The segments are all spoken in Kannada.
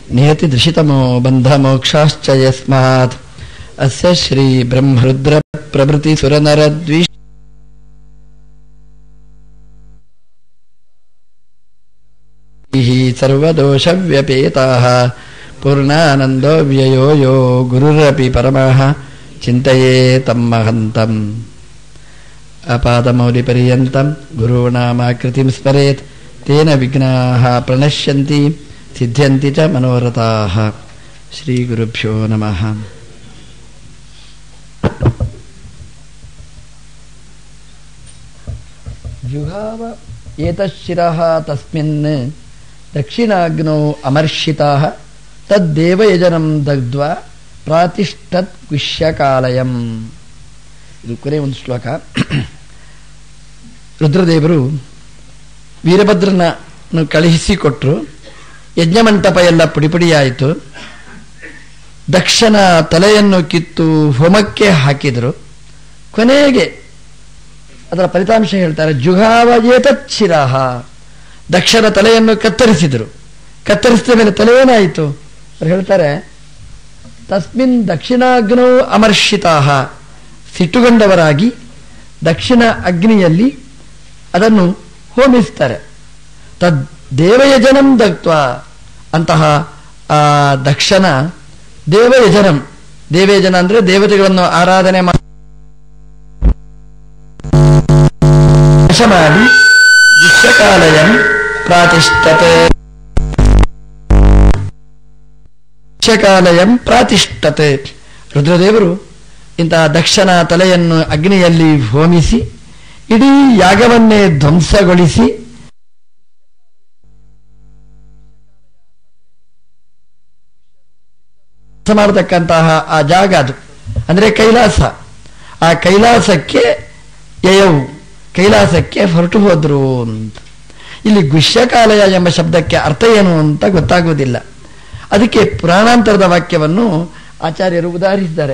ನಿಯತಿ ದೃಶಿತಮೋ ಬಂಧಮೋಕ್ಷಾಶ್ಚ ಯಸ್ಮಾತ್ ಅಸ್ಯ ಶ್ರೀ ಬ್ರಹ್ಮರುದ್ರ ಪ್ರಭೃತಿ ಸುರನರದ್ವಿ ಸರ್ವದೋಷವ್ಯಪೇತಾः ಪೂರ್ಣಾನಂದೋ ವ್ಯಯೋ ಯೋ ಗುರುರಪಿ ಪರಮಃ ಚಿಂತೆಯೇ ತಮ್ಮಹಂತಂ ಅಪಾದಮೌಲಿಪರ್ಯಂతం ಗುರುಣಾಮಾಕೃತಿಂ ಸ್ಮರೇತ್ ತೇನ ವಿಘ್ನಾಃ ಪ್ರಣಶ್ಯಂತಿ ಸಿದ್ಧ್ಯಂತಿ ಚ ಮನೋರಥಾಃ ಶ್ರೀಗುರುಭ್ಯೋ ನಮಃ ಜುಹಾವ ಏತಶಿರಃ ತಸ್ಮಿನ್ ದಕ್ಷಿಣಾಗ್ನೌ ಅಮರ್ಷಿತಾಃ ತದ್ದೇವಯಜನಂ ದಗ್ಧ್ವಾ ಪ್ರಾತಿಷ್ಠತ್ ಕುಶ್ಯಕಾಲಯಂ ಇದು ಕೊನೆ ಒಂದು ಶ್ಲೋಕ ರುದ್ರದೇವರು ವೀರಭದ್ರನ ಕಳುಹಿಸಿಕೊಟ್ರು ಯಜ್ಞಮಂಟಪ ಎಲ್ಲ ಪುಡಿಪುಡಿಯಾಯಿತು ದಕ್ಷನ ತಲೆಯನ್ನು ಕಿತ್ತು ಹೋಮಕ್ಕೆ ಹಾಕಿದರು ಕೊನೆಗೆ ಅದರ ಫಲಿತಾಂಶ ಹೇಳ್ತಾರೆ ಜುಗಾವಯೇತಚ್ಛಿರಹ ದಕ್ಷನ ತಲೆಯನ್ನು ಕತ್ತರಿಸಿದರು ಕತ್ತರಿಸಿದ ಮೇಲೆ ತಲೆ ಏನಾಯಿತು ಅವ್ರು ಹೇಳ್ತಾರೆ ತಸ್ಮಿನ್ ದಕ್ಷಿಣಾಗ್ನೌ ಅಮರ್ಷಿತಾಹ ಸಿಟ್ಟುಗೊಂಡವರಾಗಿ ದಕ್ಷಿಣ ಅಗ್ನಿಯಲ್ಲಿ ಅದನ್ನು ಹೋಮಿಸ್ತಾರೆ ತದ್ ದೇವಯಜನಂ ದಕ್ತ್ವ ಅಂತಹ ಆ ದಕ್ಷನ ದೇವಯಜನಂ ದೇವಯಜನ ಅಂದ್ರೆ ದೇವತೆಗಳನ್ನು ಆರಾಧನೆ ಮಾಡಿ ನಾಶ ಮಾಡಿ ವಿಶ್ವಕಾಲಯಂ ಪ್ರಾತಿಷ್ಠತೆ ವಿಶ್ವಕಾಲಯಂ ಪ್ರಾತಿಷ್ಠತೆ ರುದ್ರದೇವರು ಇಂತಹ ದಕ್ಷನ ತಲೆಯನ್ನು ಅಗ್ನಿಯಲ್ಲಿ ಹೋಮಿಸಿ ಇಡೀ ಯಾಗವನ್ನೇ ಧ್ವಂಸಗೊಳಿಸಿ ಮಾಡತಕ್ಕಂತಹ ಆ ಜಾಗ ಅದು ಅಂದ್ರೆ ಕೈಲಾಸ ಆ ಕೈಲಾಸಕ್ಕೆ ಯಯವು ಕೈಲಾಸಕ್ಕೆ ಹೊರಟು ಹೋದ್ರು ಅಂತ ಇಲ್ಲಿ ಗುಷ್ಯಕಾಲಯ ಎಂಬ ಶಬ್ದಕ್ಕೆ ಅರ್ಥ ಏನು ಅಂತ ಗೊತ್ತಾಗುವುದಿಲ್ಲ ಅದಕ್ಕೆ ಪುರಾಣಾಂತರದ ವಾಕ್ಯವನ್ನು ಆಚಾರ್ಯರು ಉದಾಹರಿಸಿದ್ದಾರೆ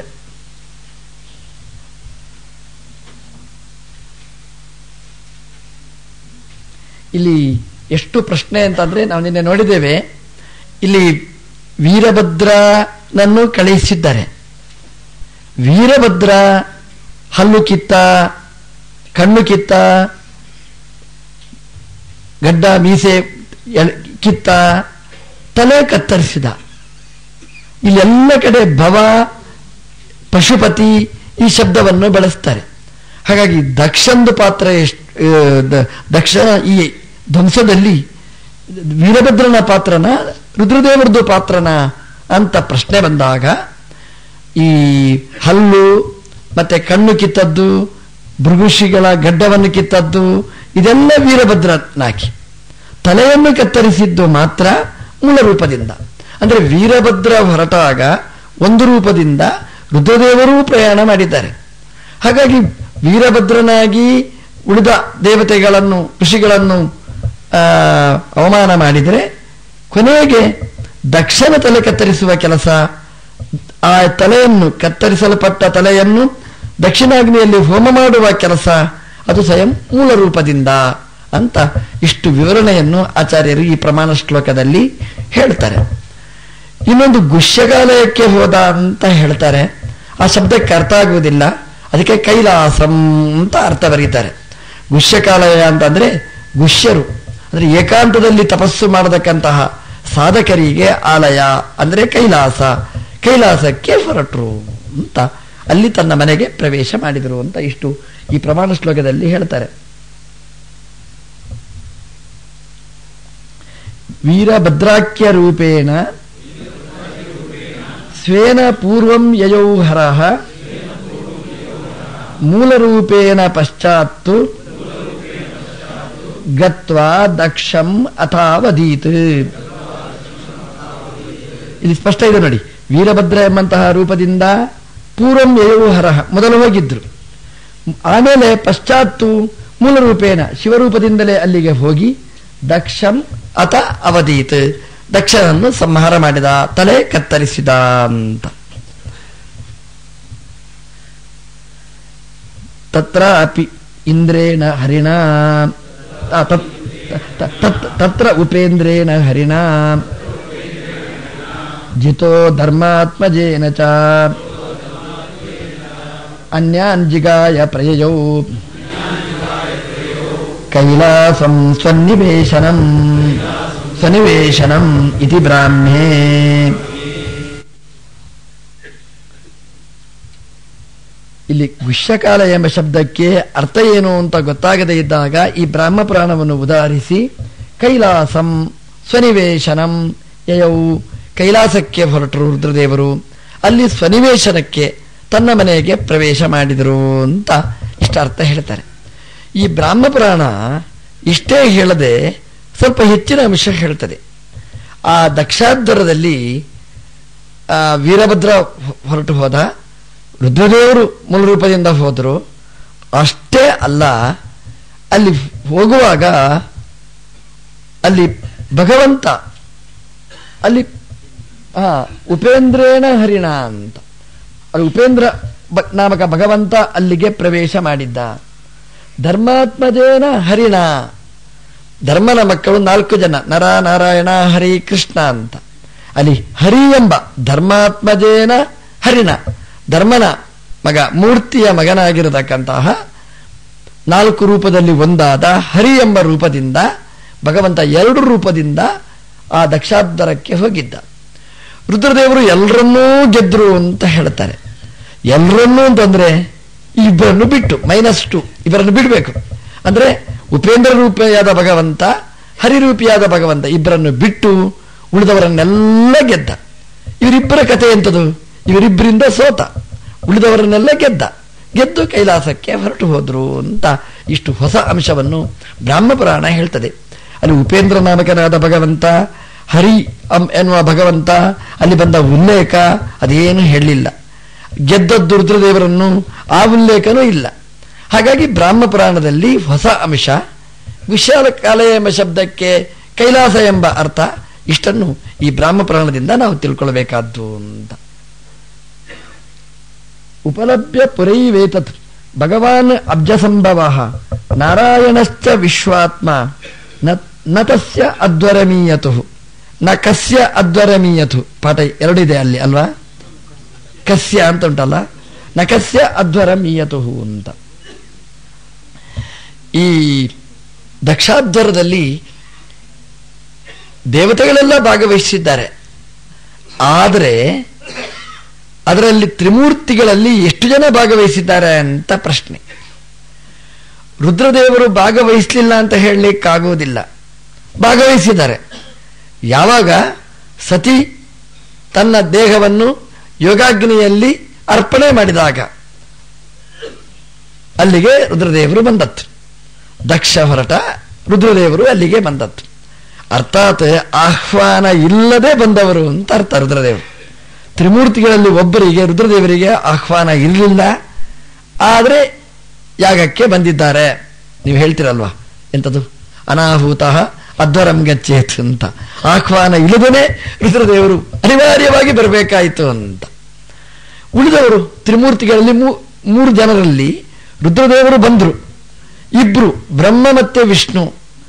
ಇಲ್ಲಿ ಎಷ್ಟು ಪ್ರಶ್ನೆ ಅಂತಂದ್ರೆ ನಾವು ನಿನ್ನೆ ನೋಡಿದ್ದೇವೆ ಇಲ್ಲಿ ವೀರಭದ್ರನನ್ನು ಕಳುಹಿಸಿದ್ದಾರೆ ವೀರಭದ್ರ ಹಲ್ಲು ಕಿತ್ತ ಕಣ್ಣು ಕಿತ್ತ ಗಡ್ಡ ಮೀಸೆ ಎಲ್- ಕಿತ್ತ ತಲೆ ಕತ್ತರಿಸಿದ ಇಲ್ಲೆಲ್ಲ ಕಡೆ ಭವ ಪಶುಪತಿ ಈ ಶಬ್ದವನ್ನು ಬಳಸ್ತಾರೆ ಹಾಗಾಗಿ ದಕ್ಷಂದು ಪಾತ್ರ ಎಷ್ಟು ಆ, ದ- ದಕ್ಷ ಈ ಧ್ವಂಸದಲ್ಲಿ ವೀರಭದ್ರನ ಪಾತ್ರನ ರುದ್ರದೇವರದು ಪಾತ್ರನ ಅಂತ ಪ್ರಶ್ನೆ ಬಂದಾಗ ಈ ಹಲ್ಲು ಮತ್ತೆ ಕಣ್ಣು ಕಿತ್ತದ್ದು ಭೃಗುಷಿಗಳ ಗಡ್ಡವನ್ನು ಕಿತ್ತದ್ದು ಇದೆಲ್ಲ ವೀರಭದ್ರನಾಕಿ ತಲೆಯನ್ನು ಕತ್ತರಿಸಿದ್ದು ಮಾತ್ರ ಮೂಲ ರೂಪದಿಂದ ಅಂದ್ರೆ ವೀರಭದ್ರ ಹೊರಟಾಗ ಒಂದು ರೂಪದಿಂದ ರುದ್ರದೇವರೂ ಪ್ರಯಾಣ ಮಾಡಿದ್ದಾರೆ ಹಾಗಾಗಿ ವೀರಭದ್ರನಾಗಿ ಉಳಿದ ದೇವತೆಗಳನ್ನು ಋಷಿಗಳನ್ನು ಆ, ಅವಮಾನ ಮಾಡಿದರೆ ಕೊನೆಗೆ ದಕ್ಷನ ತಲೆ ಕತ್ತರಿಸುವ ಕೆಲಸ ಆ ತಲೆಯನ್ನು ಕತ್ತರಿಸಲ್ಪಟ್ಟ ತಲೆಯನ್ನು ದಕ್ಷಿಣಾಗ್ನಿಯಲ್ಲಿ ಹೋಮ ಮಾಡುವ ಕೆಲಸ ಅದು ಸ್ವಯಂ ಮೂಲ ರೂಪದಿಂದ ಅಂತ ಇಷ್ಟು ವಿವರಣೆಯನ್ನು ಆಚಾರ್ಯರು ಈ ಪ್ರಮಾಣ ಶ್ಲೋಕದಲ್ಲಿ ಹೇಳ್ತಾರೆ ಇನ್ನೊಂದು ಗುಷ್ಯಗಾಲಯಕ್ಕೆ ಹೋದ ಅಂತ ಹೇಳ್ತಾರೆ ಆ ಶಬ್ದಕ್ಕೆ ಅರ್ಥ ಆಗುವುದಿಲ್ಲ ಅದಕ್ಕೆ ಕೈಲಾಸಂ ಅಂತ ಅರ್ಥ ಬರೀತಾರೆ ಗುಷ್ಯಕಾಲಯ ಅಂತಂದ್ರೆ ಗುಷ್ಯರು ಅಂದ್ರೆ ಏಕಾಂತದಲ್ಲಿ ತಪಸ್ಸು ಮಾಡತಕ್ಕಂತಹ ಸಾಧಕರಿಗೆ ಆಲಯ ಅಂದ್ರೆ ಕೈಲಾಸ ಕೈಲಾಸಕ್ಕೆ ಹೊರಟರು ಅಂತ ಅಲ್ಲಿ ತನ್ನ ಮನೆಗೆ ಪ್ರವೇಶ ಮಾಡಿದರು ಅಂತ ಇಷ್ಟು ಈ ಪ್ರಮಾಣ ಶ್ಲೋಕದಲ್ಲಿ ಹೇಳ್ತಾರೆ ವೀರಭದ್ರಾಖ್ಯ ರೂಪೇಣ ಸ್ವೇನ ಪೂರ್ವಂ ಯಯೌ ಹರಃ ಮೂಲರೂಪೇಣ ಪಶ್ಚಾತ್ತು ಗತ್ವಾ ದಕ್ಷಂ ಅಥಾವದೀತ್ ಇಲ್ಲಿ ಸ್ಪಷ್ಟ ಇದೆ ನೋಡಿ ವೀರಭದ್ರ ಎಂಬಂತಹ ರೂಪದಿಂದ ಪೂರ್ವಂ ಯಯೌ ಹರಃ ಮೊದಲು ಹೋಗಿದ್ರು ಆಮೇಲೆ ಪಶ್ಚಾತ್ತು ಮೂಲ ರೂಪೇಣ ಶಿವರೂಪದಿಂದಲೇ ಅಲ್ಲಿಗೆ ಹೋಗಿ ದಕ್ಷಂ ಅತ ಅವಧೀತ್ ದಕ್ಷನನ್ನು ಸಂಹಾರ ಮಾಡಿದ ತಲೆ ಕತ್ತರಿಸಿದ ಅಂತ ತತ್ರ ಅಪಿ ಇಂದ್ರೇಣ ಹರಿಣ ಆ, ತತ್- ತ- ತ- ತತ್- ತತ್ರ ಉಪೇಂದ್ರೇಣ ಹರಿಣ ಜಿತೋ ಧರ್ಮಾತ್ಮಜೇನ ಚ ಅನ್ಯಾನ್ ಜಿಗಾಯ ಪ್ರಯಯೌ ಕೈಲಾಸಂ ಸ್ವನ್ನಿವೇಶನಂ ಸ್ವನಿವೇಶನಂ ಇತಿ ಬ್ರಾಹ್ಮೇ ಇಲ್ಲಿ ಗುಷ್ಯಕಾಲ ಎಂಬ ಶಬ್ದಕ್ಕೆ ಅರ್ಥ ಏನು ಅಂತ ಗೊತ್ತಾಗದೇ ಇದ್ದಾಗ ಈ ಬ್ರಾಹ್ಮ ಪುರಾಣವನ್ನು ಉದಾಹರಿಸಿ ಕೈಲಾಸಂ ಸ್ವನಿವೇಶನಂ ಯಯವು ಕೈಲಾಸಕ್ಕೆ ಹೊರಟರು ರುದ್ರದೇವರು ಅಲ್ಲಿ ಸ್ವನಿವೇಶನಕ್ಕೆ ತನ್ನ ಮನೆಗೆ ಪ್ರವೇಶ ಮಾಡಿದರು ಅಂತ ಇಷ್ಟ ಅರ್ಥ ಹೇಳ್ತಾರೆ ಈ ಬ್ರಾಹ್ಮ ಪುರಾಣ ಇಷ್ಟೇ ಹೇಳದೆ ಸ್ವಲ್ಪ ಹೆಚ್ಚಿನ ಅಂಶ ಹೇಳ್ತದೆ ಆ ದಕ್ಷಾಧ್ವರದಲ್ಲಿ ಆ, ವೀರಭದ್ರ ಹೊ- ಹೊರಟು ಹೋದ ರುದ್ರದೇವರು ಮೂಲ ರೂಪದಿಂದ ಹೋದರು ಅಷ್ಟೇ ಅಲ್ಲ ಅಲ್ಲಿ ಹೋಗುವಾಗ ಅಲ್ಲಿ ಭಗವಂತ ಅಲ್ಲಿ ಆ ಉಪೇಂದ್ರೇಣ ಹರಿಣ ಅಂತ ಅಲ್ಲಿ ಉಪೇಂದ್ರ ಬ- ನಾಮಕ ಭಗವಂತ ಅಲ್ಲಿಗೆ ಪ್ರವೇಶ ಮಾಡಿದ್ದ ಧರ್ಮಾತ್ಮಜೇನ ಹರಿಣ ಧರ್ಮನ ಮಕ್ಕಳು ನಾಲ್ಕು ಜನ ನರ ನಾರಾಯಣ ಹರಿ ಕೃಷ್ಣ ಅಂತ ಅಲ್ಲಿ ಹರಿ ಎಂಬ ಧರ್ಮಾತ್ಮಜೇನ ಹರಿಣ ಧರ್ಮನ ಮಗ ಮೂರ್ತಿಯ ಮಗನಾಗಿರತಕ್ಕಂತಹ ನಾಲ್ಕು ರೂಪದಲ್ಲಿ ಒಂದಾದ ಹರಿ ಎಂಬ ರೂಪದಿಂದ ಭಗವಂತ ಎರಡು ರೂಪದಿಂದ ಆ ದಕ್ಷಾಧ್ವರಕ್ಕೆ ಹೋಗಿದ್ದ ರುದ್ರದೇವರು ಎಲ್ಲರನ್ನೂ ಗೆದ್ರು ಅಂತ ಹೇಳ್ತಾರೆ ಎಲ್ಲರನ್ನೂ ಅಂತಂದ್ರೆ ಈ ಇಬ್ಬರನ್ನು ಬಿಟ್ಟು ಮೈನಸ್ ಟು ಇವರನ್ನು ಬಿಡಬೇಕು ಅಂದ್ರೆ ಉಪೇಂದ್ರ ರೂಪಿಯಾದ ಭಗವಂತ ಹರಿರೂಪಿಯಾದ ಭಗವಂತ ಇಬ್ಬರನ್ನು ಬಿಟ್ಟು ಉಳಿದವರನ್ನೆಲ್ಲ ಗೆದ್ದ ಇವರಿಬ್ಬರ ಕಥೆ ಎಂತದು ಇವರಿಬ್ಬರಿಂದ ಸೋತ ಉಳಿದವರನ್ನೆಲ್ಲ ಗೆದ್ದ ಗೆದ್ದು ಕೈಲಾಸಕ್ಕೆ ಹೊರಟು ಹೋದ್ರು ಅಂತ ಇಷ್ಟು ಹೊಸ ಅಂಶವನ್ನು ಬ್ರಾಹ್ಮ ಪುರಾಣ ಹೇಳ್ತದೆ ಅಲ್ಲಿ ಉಪೇಂದ್ರ ನಾಮಕನಾದ ಭಗವಂತ ಹರಿ ಅಂ ಎನ್ನುವ ಭಗವಂತ ಅಲ್ಲಿ ಬಂದ ಉಲ್ಲೇಖ ಅದೇನು ಹೇಳಲಿಲ್ಲ ಗೆದ್ದದ್ದು ರುದ್ರದೇವರನ್ನು ಆ ಉಲ್ಲೇಖನೂ ಇಲ್ಲ ಹಾಗಾಗಿ ಬ್ರಾಹ್ಮ ಪುರಾಣದಲ್ಲಿ ಹೊಸ ಅಂಶ ವಿಶಾಲ ಕಾಲ ಎಂಬ ಶಬ್ದಕ್ಕೆ ಕೈಲಾಸ ಎಂಬ ಅರ್ಥ ಇಷ್ಟನ್ನು ಈ ಬ್ರಾಹ್ಮ ಪುರಾಣದಿಂದ ನಾವು ತಿಳ್ಕೊಳ್ಬೇಕಾದ್ದು ಅಂತ ಉಪಲಭ್ಯ ಪುರೈವೇತತ್ ಭಗವಾನ್ ಅಬ್ಜಸಂಭವ ನಾರಾಯಣಶ್ಚ ವಿಶ್ವಾತ್ಮ ನ- ನ ತಸ್ಯ ಅದ್ವರಮೀಯತು ನ ಕಸ್ಯ ಅದ್ವರಮೀಯತು ಪಾಠ ಎರಡಿದೆ ಅಲ್ಲಿ ಅಲ್ವಾ ಕಸ್ಯ ಅಂತ ಉಂಟಲ್ಲ ನಕಸ್ಯ ಅಧ್ವರಮೀಯತು ಅಂತ ಈ ದಕ್ಷಾಧ್ವರದಲ್ಲಿ ದೇವತೆಗಳೆಲ್ಲ ಭಾಗವಹಿಸಿದ್ದಾರೆ ಆದರೆ ಅದರಲ್ಲಿ ತ್ರಿಮೂರ್ತಿಗಳಲ್ಲಿ ಎಷ್ಟು ಜನ ಭಾಗವಹಿಸಿದ್ದಾರೆ ಅಂತ ಪ್ರಶ್ನೆ ರುದ್ರದೇವರು ಭಾಗವಹಿಸಲಿಲ್ಲ ಅಂತ ಹೇಳಲಿಕ್ಕಾಗುವುದಿಲ್ಲ ಭಾಗವಹಿಸಿದ್ದಾರೆ ಯಾವಾಗ ಸತಿ ತನ್ನ ದೇಹವನ್ನು ಯೋಗಾಗ್ನಿಯಲ್ಲಿ ಅರ್ಪಣೆ ಮಾಡಿದಾಗ ಅಲ್ಲಿಗೆ ರುದ್ರದೇವರು ಬಂದತ್ತು ದಕ್ಷ ಹೊರಟ ರುದ್ರದೇವರು ಅಲ್ಲಿಗೆ ಬಂದತ್ತು ಅರ್ಥಾತ್ ಆಹ್ವಾನ ಇಲ್ಲದೆ ಬಂದವರು ಅಂತ ಅರ್ಥ ರುದ್ರದೇವರು ತ್ರಿಮೂರ್ತಿಗಳಲ್ಲಿ ಒಬ್ಬರಿಗೆ ರುದ್ರದೇವರಿಗೆ ಆಹ್ವಾನ ಇರಲಿಲ್ಲ ಆದರೆ ಯಾಗಕ್ಕೆ ಬಂದಿದ್ದಾರೆ ನೀವು ಹೇಳ್ತೀರಲ್ವಾ ಎಂಥದ್ದು ಅನಾಹೂತ ಅಧ್ವರಂ ಗಚ್ಚೇತ್ ಅಂತ ಆಹ್ವಾನ ಇಲ್ಲದೇ ರುದ್ರದೇವರು ಅನಿವಾರ್ಯವಾಗಿ ಬರಬೇಕಾಯಿತು ಅಂತ ಉಳಿದವರು ತ್ರಿಮೂರ್ತಿಗಳಲ್ಲಿ ಮೂ- ಮೂರು ಜನರಲ್ಲಿ ರುದ್ರದೇವರು ಬಂದರು ಇಬ್ರು ಬ್ರಹ್ಮ ಮತ್ತೆ ವಿಷ್ಣು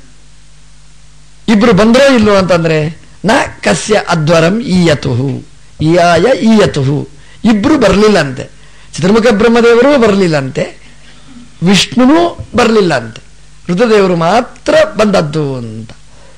ಇಬ್ರು ಬಂದ್ರೋ ಇಲ್ಲೋ ಅಂತಂದ್ರೆ ನ ಕಸ್ಯ ಅಧ್ವರಂ ಈಯತುಹು ಈಯಾಯ ಈಯತುಹು ಇಬ್ರು ಬರಲಿಲ್ಲಂತೆ ಚತುರ್ಮುಖ ಬ್ರಹ್ಮದೇವರು ಬರಲಿಲ್ಲಂತೆ ವಿಷ್ಣುವು ಬರಲಿಲ್ಲ ಅಂತೆ ರುದ್ರದೇವರು ಮಾತ್ರ ಬಂದದ್ದು ಅಂತ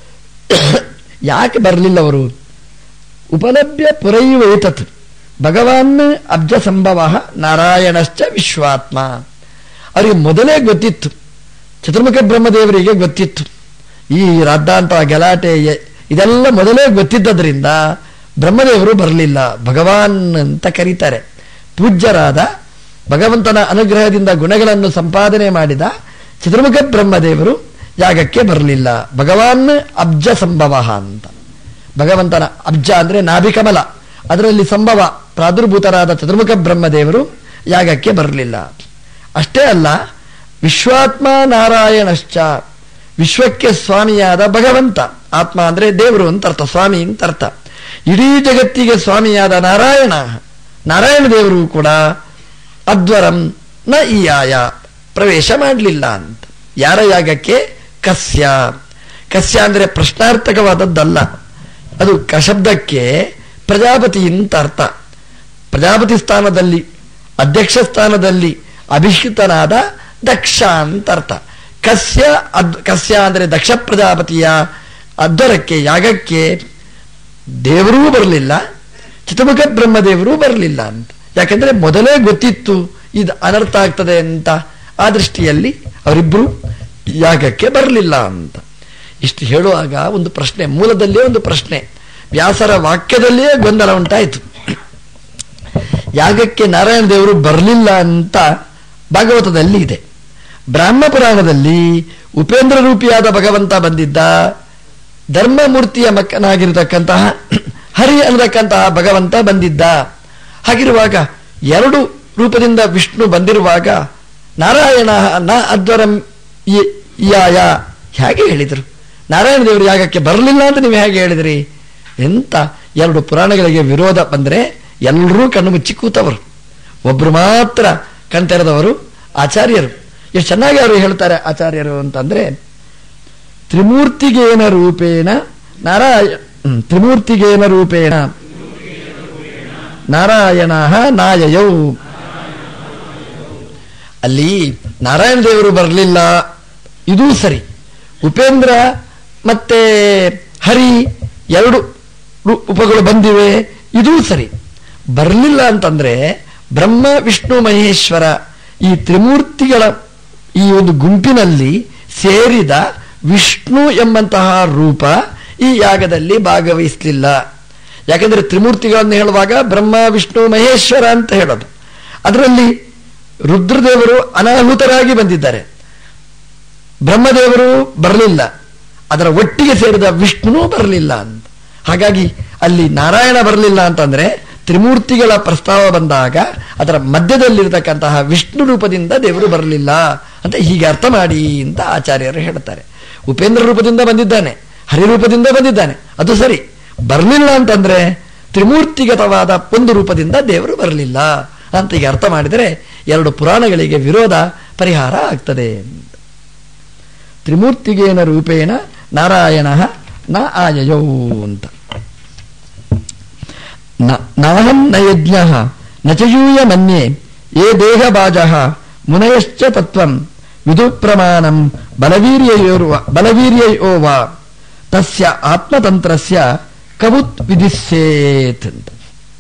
ಯಾಕೆ ಬರಲಿಲ್ಲ ಅವರು ಉಪಲಭ್ಯ ಪುರೈವ ಏತತ್ ಭಗವಾನ್ ಅಬ್ಜ ಸಂಭವ ನಾರಾಯಣಶ್ಚ ವಿಶ್ವಾತ್ಮ ಅವರಿಗೆ ಮೊದಲೇ ಗೊತ್ತಿತ್ತು ಚತುರ್ಮುಖ ಬ್ರಹ್ಮದೇವರಿಗೆ ಗೊತ್ತಿತ್ತು ಈ ರಾದ್ದಾಂತ ಗಲಾಟೆ ಎ- ಇದೆಲ್ಲ ಮೊದಲೇ ಗೊತ್ತಿದ್ದರಿಂದ ಬ್ರಹ್ಮದೇವರು ಬರಲಿಲ್ಲ ಭಗವಾನ್ ಅಂತ ಕರೀತಾರೆ ಪೂಜ್ಯರಾದ ಭಗವಂತನ ಅನುಗ್ರಹದಿಂದ ಗುಣಗಳನ್ನು ಸಂಪಾದನೆ ಮಾಡಿದ ಚತುರ್ಮುಖ ಬ್ರಹ್ಮದೇವರು ಯಾಗಕ್ಕೆ ಬರಲಿಲ್ಲ ಭಗವಾನ್ ಅಬ್ಜ ಸಂಭವ ಅಂತ ಭಗವಂತನ ಅಬ್ಜ ಅಂದ್ರೆ ನಾಭಿಕಮಲ ಅದರಲ್ಲಿ ಸಂಭವ ಪ್ರಾದುರ್ಭೂತರಾದ ಚತುರ್ಮುಖ ಬ್ರಹ್ಮದೇವರು ಯಾಗಕ್ಕೆ ಬರಲಿಲ್ಲ ಅಷ್ಟೇ ಅಲ್ಲ ವಿಶ್ವಾತ್ಮ ನಾರಾಯಣಶ್ಚ ವಿಶ್ವಕ್ಕೆ ಸ್ವಾಮಿಯಾದ ಭಗವಂತ ಆತ್ಮ ಅಂದ್ರೆ ದೇವರು ಅಂತ ಅರ್ಥ ಸ್ವಾಮಿ ಅಂತ ಅರ್ಥ ಇಡೀ ಜಗತ್ತಿಗೆ ಸ್ವಾಮಿಯಾದ ನಾರಾಯಣ ನಾರಾಯಣ ದೇವರು ಕೂಡ ಅದ್ವರಂ ನ ಈಯಾಯ ಪ್ರವೇಶ ಮಾಡಲಿಲ್ಲ ಅಂತ ಯಾರ ಯಾಗಕ್ಕೆ ಕಸ್ಯ ಕಸ್ಯ ಅಂದ್ರೆ ಪ್ರಶ್ನಾರ್ಥಕವಾದದ್ದಲ್ಲ ಅದು ಕಶಬ್ದಕ್ಕೆ ಪ್ರಜಾಪತಿ ಅಂತ ಅರ್ಥ ಪ್ರಜಾಪತಿ ಸ್ಥಾನದಲ್ಲಿ ಅಧ್ಯಕ್ಷ ಸ್ಥಾನದಲ್ಲಿ ಅಭಿಷಿಕ್ತನಾದ ದಕ್ಷ ಅಂತ ಅರ್ಥ ಕಸ್ಯ ಅದ್ ಕಸ್ಯ ಅಂದರೆ ದಕ್ಷ ಪ್ರಜಾಪತಿಯ ಅದ್ದರಕ್ಕೆ ಯಾಗಕ್ಕೆ ದೇವರೂ ಬರಲಿಲ್ಲ ಚಿತಮುಖ ಬ್ರಹ್ಮದೇವರೂ ಬರಲಿಲ್ಲ ಅಂತ ಯಾಕಂದ್ರೆ ಮೊದಲೇ ಗೊತ್ತಿತ್ತು ಇದು ಅನರ್ಥ ಆಗ್ತದೆ ಅಂತ ಆ ದೃಷ್ಟಿಯಲ್ಲಿ ಅವರಿಬ್ಬರು ಯಾಗಕ್ಕೆ ಬರಲಿಲ್ಲ ಅಂತ ಇಷ್ಟು ಹೇಳುವಾಗ ಒಂದು ಪ್ರಶ್ನೆ ಮೂಲದಲ್ಲೇ ಒಂದು ಪ್ರಶ್ನೆ ವ್ಯಾಸರ ವಾಕ್ಯದಲ್ಲಿಯೇ ಗೊಂದಲ ಉಂಟಾಯಿತು ಯಾಗಕ್ಕೆ ನಾರಾಯಣ ದೇವರು ಬರಲಿಲ್ಲ ಅಂತ ಭಾಗವತದಲ್ಲಿ ಇದೆ ಬ್ರಾಹ್ಮ ಪುರಾಣದಲ್ಲಿ ಉಪೇಂದ್ರ ರೂಪಿಯಾದ ಭಗವಂತ ಬಂದಿದ್ದ ಧರ್ಮಮೂರ್ತಿಯ ಮಕ್ಕನಾಗಿರತಕ್ಕಂತಹ ಹರಿ ಅನ್ನತಕ್ಕಂತಹ ಭಗವಂತ ಬಂದಿದ್ದ ಹಾಗಿರುವಾಗ ಎರಡು ರೂಪದಿಂದ ವಿಷ್ಣು ಬಂದಿರುವಾಗ ನಾರಾಯಣ ನ ಅದ್ವರಂ ಯ- ಯಾಯ ಹೇಗೆ ಹೇಳಿದರು ನಾರಾಯಣ ದೇವರು ಯಾಗಕ್ಕೆ ಬರಲಿಲ್ಲ ಅಂತ ನೀವು ಹೇಗೆ ಹೇಳಿದ್ರಿ ಎಂತ ಎರಡು ಪುರಾಣಗಳಿಗೆ ವಿರೋಧ ಬಂದರೆ ಎಲ್ಲರೂ ಕಣ್ಣು ಮುಚ್ಚಿ ಕೂತವರು ಒಬ್ರು ಮಾತ್ರ ಕಣ್ತೆರೆದವರು ಆಚಾರ್ಯರು ಎಷ್ಟು ಚೆನ್ನಾಗಿ ಅವರು ಹೇಳ್ತಾರೆ ಆಚಾರ್ಯರು ಅಂತಂದ್ರೆ ತ್ರಿಮೂರ್ತಿಗೇನ ರೂಪೇಣ ನಾರಾಯ ಹ್ಮ್, ತ್ರಿಮೂರ್ತಿಗೇನ ರೂಪೇಣ ನಾರಾಯಣ ನಾಯಯೌ ಅಲ್ಲಿ ನಾರಾಯಣ ದೇವರು ಬರಲಿಲ್ಲ ಇದೂ ಸರಿ ಉಪೇಂದ್ರ ಮತ್ತೆ ಹರಿ ಎರಡು ರು- ಉಪಗಳು ಬಂದಿವೆ ಇದೂ ಸರಿ ಬರಲಿಲ್ಲ ಅಂತಂದ್ರೆ ಬ್ರಹ್ಮ ವಿಷ್ಣು ಮಹೇಶ್ವರ ಈ ತ್ರಿಮೂರ್ತಿಗಳ ಈ ಒಂದು ಗುಂಪಿನಲ್ಲಿ ಸೇರಿದ ವಿಷ್ಣು ಎಂಬಂತಹ ರೂಪ ಈ ಯಾಗದಲ್ಲಿ ಭಾಗವಹಿಸಲಿಲ್ಲ ಯಾಕಂದ್ರೆ ತ್ರಿಮೂರ್ತಿಗಳನ್ನು ಹೇಳುವಾಗ ಬ್ರಹ್ಮ ವಿಷ್ಣು ಮಹೇಶ್ವರ ಅಂತ ಹೇಳೋದು ಅದರಲ್ಲಿ ರುದ್ರದೇವರು ಅನಾಹುತರಾಗಿ ಬಂದಿದ್ದಾರೆ ಬ್ರಹ್ಮದೇವರು ಬರಲಿಲ್ಲ ಅದರ ಒಟ್ಟಿಗೆ ಸೇರಿದ ವಿಷ್ಣುನೂ ಬರಲಿಲ್ಲ ಅಂತ ಹಾಗಾಗಿ ಅಲ್ಲಿ ನಾರಾಯಣ ಬರಲಿಲ್ಲ ಅಂತಂದ್ರೆ ತ್ರಿಮೂರ್ತಿಗಳ ಪ್ರಸ್ತಾವ ಬಂದಾಗ ಅದರ ಮಧ್ಯದಲ್ಲಿರತಕ್ಕಂತಹ ವಿಷ್ಣು ರೂಪದಿಂದ ದೇವರು ಬರಲಿಲ್ಲ ಅಂತ ಹೀಗೆ ಅರ್ಥ ಮಾಡಿ ಅಂತ ಆಚಾರ್ಯರು ಹೇಳ್ತಾರೆ ಉಪೇಂದ್ರ ರೂಪದಿಂದ ಬಂದಿದ್ದಾನೆ ಹರಿರೂಪದಿಂದ ಬಂದಿದ್ದಾನೆ ಅದು ಸರಿ ಬರಲಿಲ್ಲ ಅಂತಂದ್ರೆ ತ್ರಿಮೂರ್ತಿಗತವಾದ ಒಂದು ರೂಪದಿಂದ ದೇವರು ಬರಲಿಲ್ಲ ಅಂತ ಈಗ ಅರ್ಥ ಮಾಡಿದರೆ ಎರಡು ಪುರಾಣಗಳಿಗೆ ವಿರೋಧ ಪರಿಹಾರ ಆಗ್ತದೆ ತ್ರಿಮೂರ್ತಿಗೇನ ರೂಪೇಣ ನಾರಾಯಣ ನ ಆಯಯೌ ಅಂತ ನ- ನಾಹಂ ನ ಯಜ್ಞ ನ ಚಯೂಯ ಮನ್ಯೆ ಯೇ ದೇಹಬಾಜ ಮುನಯಶ್ಚ ತತ್ವಂ ವಿದು ಪ್ರಮಾಣಂ ಬಲವೀರ್ಯಯೋರ್ವ ಬಲವೀರ್ಯಯೋ ವಾ ತಸ್ಯ ಆತ್ಮತಂತ್ರಸ್ಯ ಕವುತ್ ವಿಧಿಸ್ಸೇತ್ ಅಂತ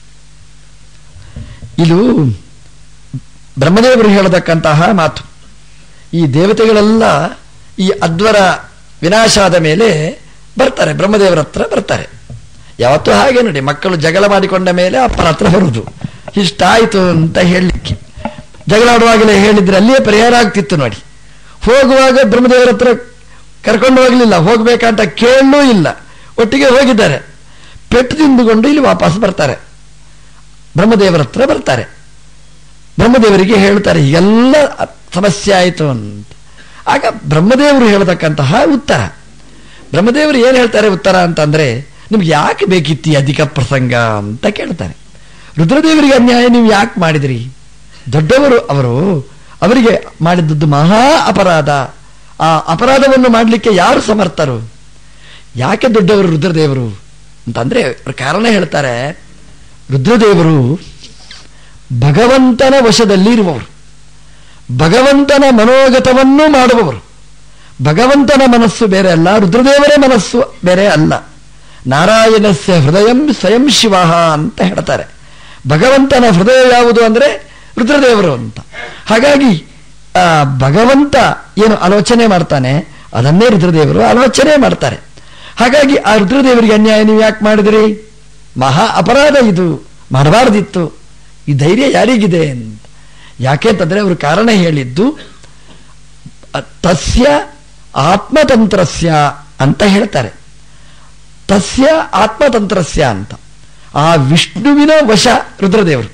ಇದು ಬ್ರಹ್ಮದೇವರು ಹೇಳತಕ್ಕಂತಹ ಮಾತು ಈ ದೇವತೆಗಳೆಲ್ಲ ಈ ಅದ್ವರ ವಿನಾಶ ಆದ ಮೇಲೆ ಬರ್ತಾರೆ ಬ್ರಹ್ಮದೇವರ ಹತ್ರ ಬರ್ತಾರೆ ಯಾವತ್ತೂ ಹಾಗೆ ನೋಡಿ ಮಕ್ಕಳು ಜಗಳ ಮಾಡಿಕೊಂಡ ಮೇಲೆ ಅಪ್ಪನ ಹತ್ರ ಬರುವುದು ಇಷ್ಟಾಯ್ತು ಅಂತ ಹೇಳಲಿಕ್ಕೆ ಜಗಳ ಆಡುವಾಗಲೇ ಹೇಳಿದ್ರೆ ಅಲ್ಲಿಯೇ ಪರಿಹಾರ ಆಗ್ತಿತ್ತು ನೋಡಿ ಹೋಗುವಾಗ ಬ್ರಹ್ಮದೇವರ ಹತ್ರ ಕರ್ಕೊಂಡು ಹೋಗಲಿಲ್ಲ ಹೋಗ್ಬೇಕಂತ ಕೇಳಲೂ ಇಲ್ಲ ಒಟ್ಟಿಗೆ ಹೋಗಿದ್ದಾರೆ ಪೆಟ್ಟು ತಿಂದುಕೊಂಡು ಇಲ್ಲಿ ವಾಪಸ್ ಬರ್ತಾರೆ ಬ್ರಹ್ಮದೇವರ ಹತ್ರ ಬರ್ತಾರೆ ಬ್ರಹ್ಮದೇವರಿಗೆ ಹೇಳ್ತಾರೆ ಎಲ್ಲ ಸಮಸ್ಯೆ ಆಯಿತು ಅಂತ ಆಗ ಬ್ರಹ್ಮದೇವರು ಹೇಳತಕ್ಕಂತಹ ಉತ್ತರ ಬ್ರಹ್ಮದೇವರು ಏನು ಹೇಳ್ತಾರೆ ಉತ್ತರ ಅಂತಂದ್ರೆ ನಿಮ್ಗೆ ಯಾಕೆ ಬೇಕಿತ್ತು ಈ ಅಧಿಕ ಪ್ರಸಂಗ ಅಂತ ಕೇಳ್ತಾರೆ ರುದ್ರದೇವರಿಗೆ ಅನ್ಯಾಯ ನೀವು ಯಾಕೆ ಮಾಡಿದ್ರಿ ದೊಡ್ಡವರು ಅವರು ಅವರಿಗೆ ಮಾಡಿದ್ದದ್ದು ಮಹಾ ಅಪರಾಧ ಆ ಅಪರಾಧವನ್ನು ಮಾಡಲಿಕ್ಕೆ ಯಾರು ಸಮರ್ಥರು ಯಾಕೆ ದೊಡ್ಡವರು ರುದ್ರದೇವರು ಅಂತಂದ್ರೆ ಅವ್ರ ಕಾರಣ ಹೇಳ್ತಾರೆ ರುದ್ರದೇವರು ಭಗವಂತನ ವಶದಲ್ಲಿ ಇರುವವರು ಭಗವಂತನ ಮನೋಗತವನ್ನು ಮಾಡುವವರು ಭಗವಂತನ ಮನಸ್ಸು ಬೇರೆ ಅಲ್ಲ ರುದ್ರದೇವರ ಮನಸ್ಸು ಬೇರೆ ಅಲ್ಲ ನಾರಾಯಣಸ್ಯ ಹೃದಯಂ ಸ್ವಯಂ ಶಿವ ಅಂತ ಹೇಳ್ತಾರೆ ಭಗವಂತನ ಹೃದಯ ಯಾವುದು ಅಂದ್ರೆ ರುದ್ರದೇವರು ಅಂತ ಹಾಗಾಗಿ ಆ ಭಗವಂತ ಏನು ಆಲೋಚನೆ ಮಾಡ್ತಾನೆ ಅದನ್ನೇ ರುದ್ರದೇವರು ಆಲೋಚನೆ ಮಾಡ್ತಾರೆ ಹಾಗಾಗಿ ಆ ರುದ್ರದೇವರಿಗೆ ಅನ್ಯಾಯ ನೀವು ಯಾಕೆ ಮಾಡಿದ್ರಿ ಮಹಾ ಅಪರಾಧ ಇದು ಮಾಡಬಾರ್ದಿತ್ತು ಈ ಧೈರ್ಯ ಯಾರಿಗಿದೆ ಅಂತ ಯಾಕೆ ಅಂತಂದ್ರೆ ಅವರು ಕಾರಣ ಹೇಳಿದ್ದು ಅ- ತಸ್ಯ ಆತ್ಮತಂತ್ರಸ್ಯ ಅಂತ ಹೇಳ್ತಾರೆ ತಸ್ಯ ಆತ್ಮತಂತ್ರಸ್ಯ ಅಂತ ಆ ವಿಷ್ಣುವಿನ ವಶ ರುದ್ರದೇವರು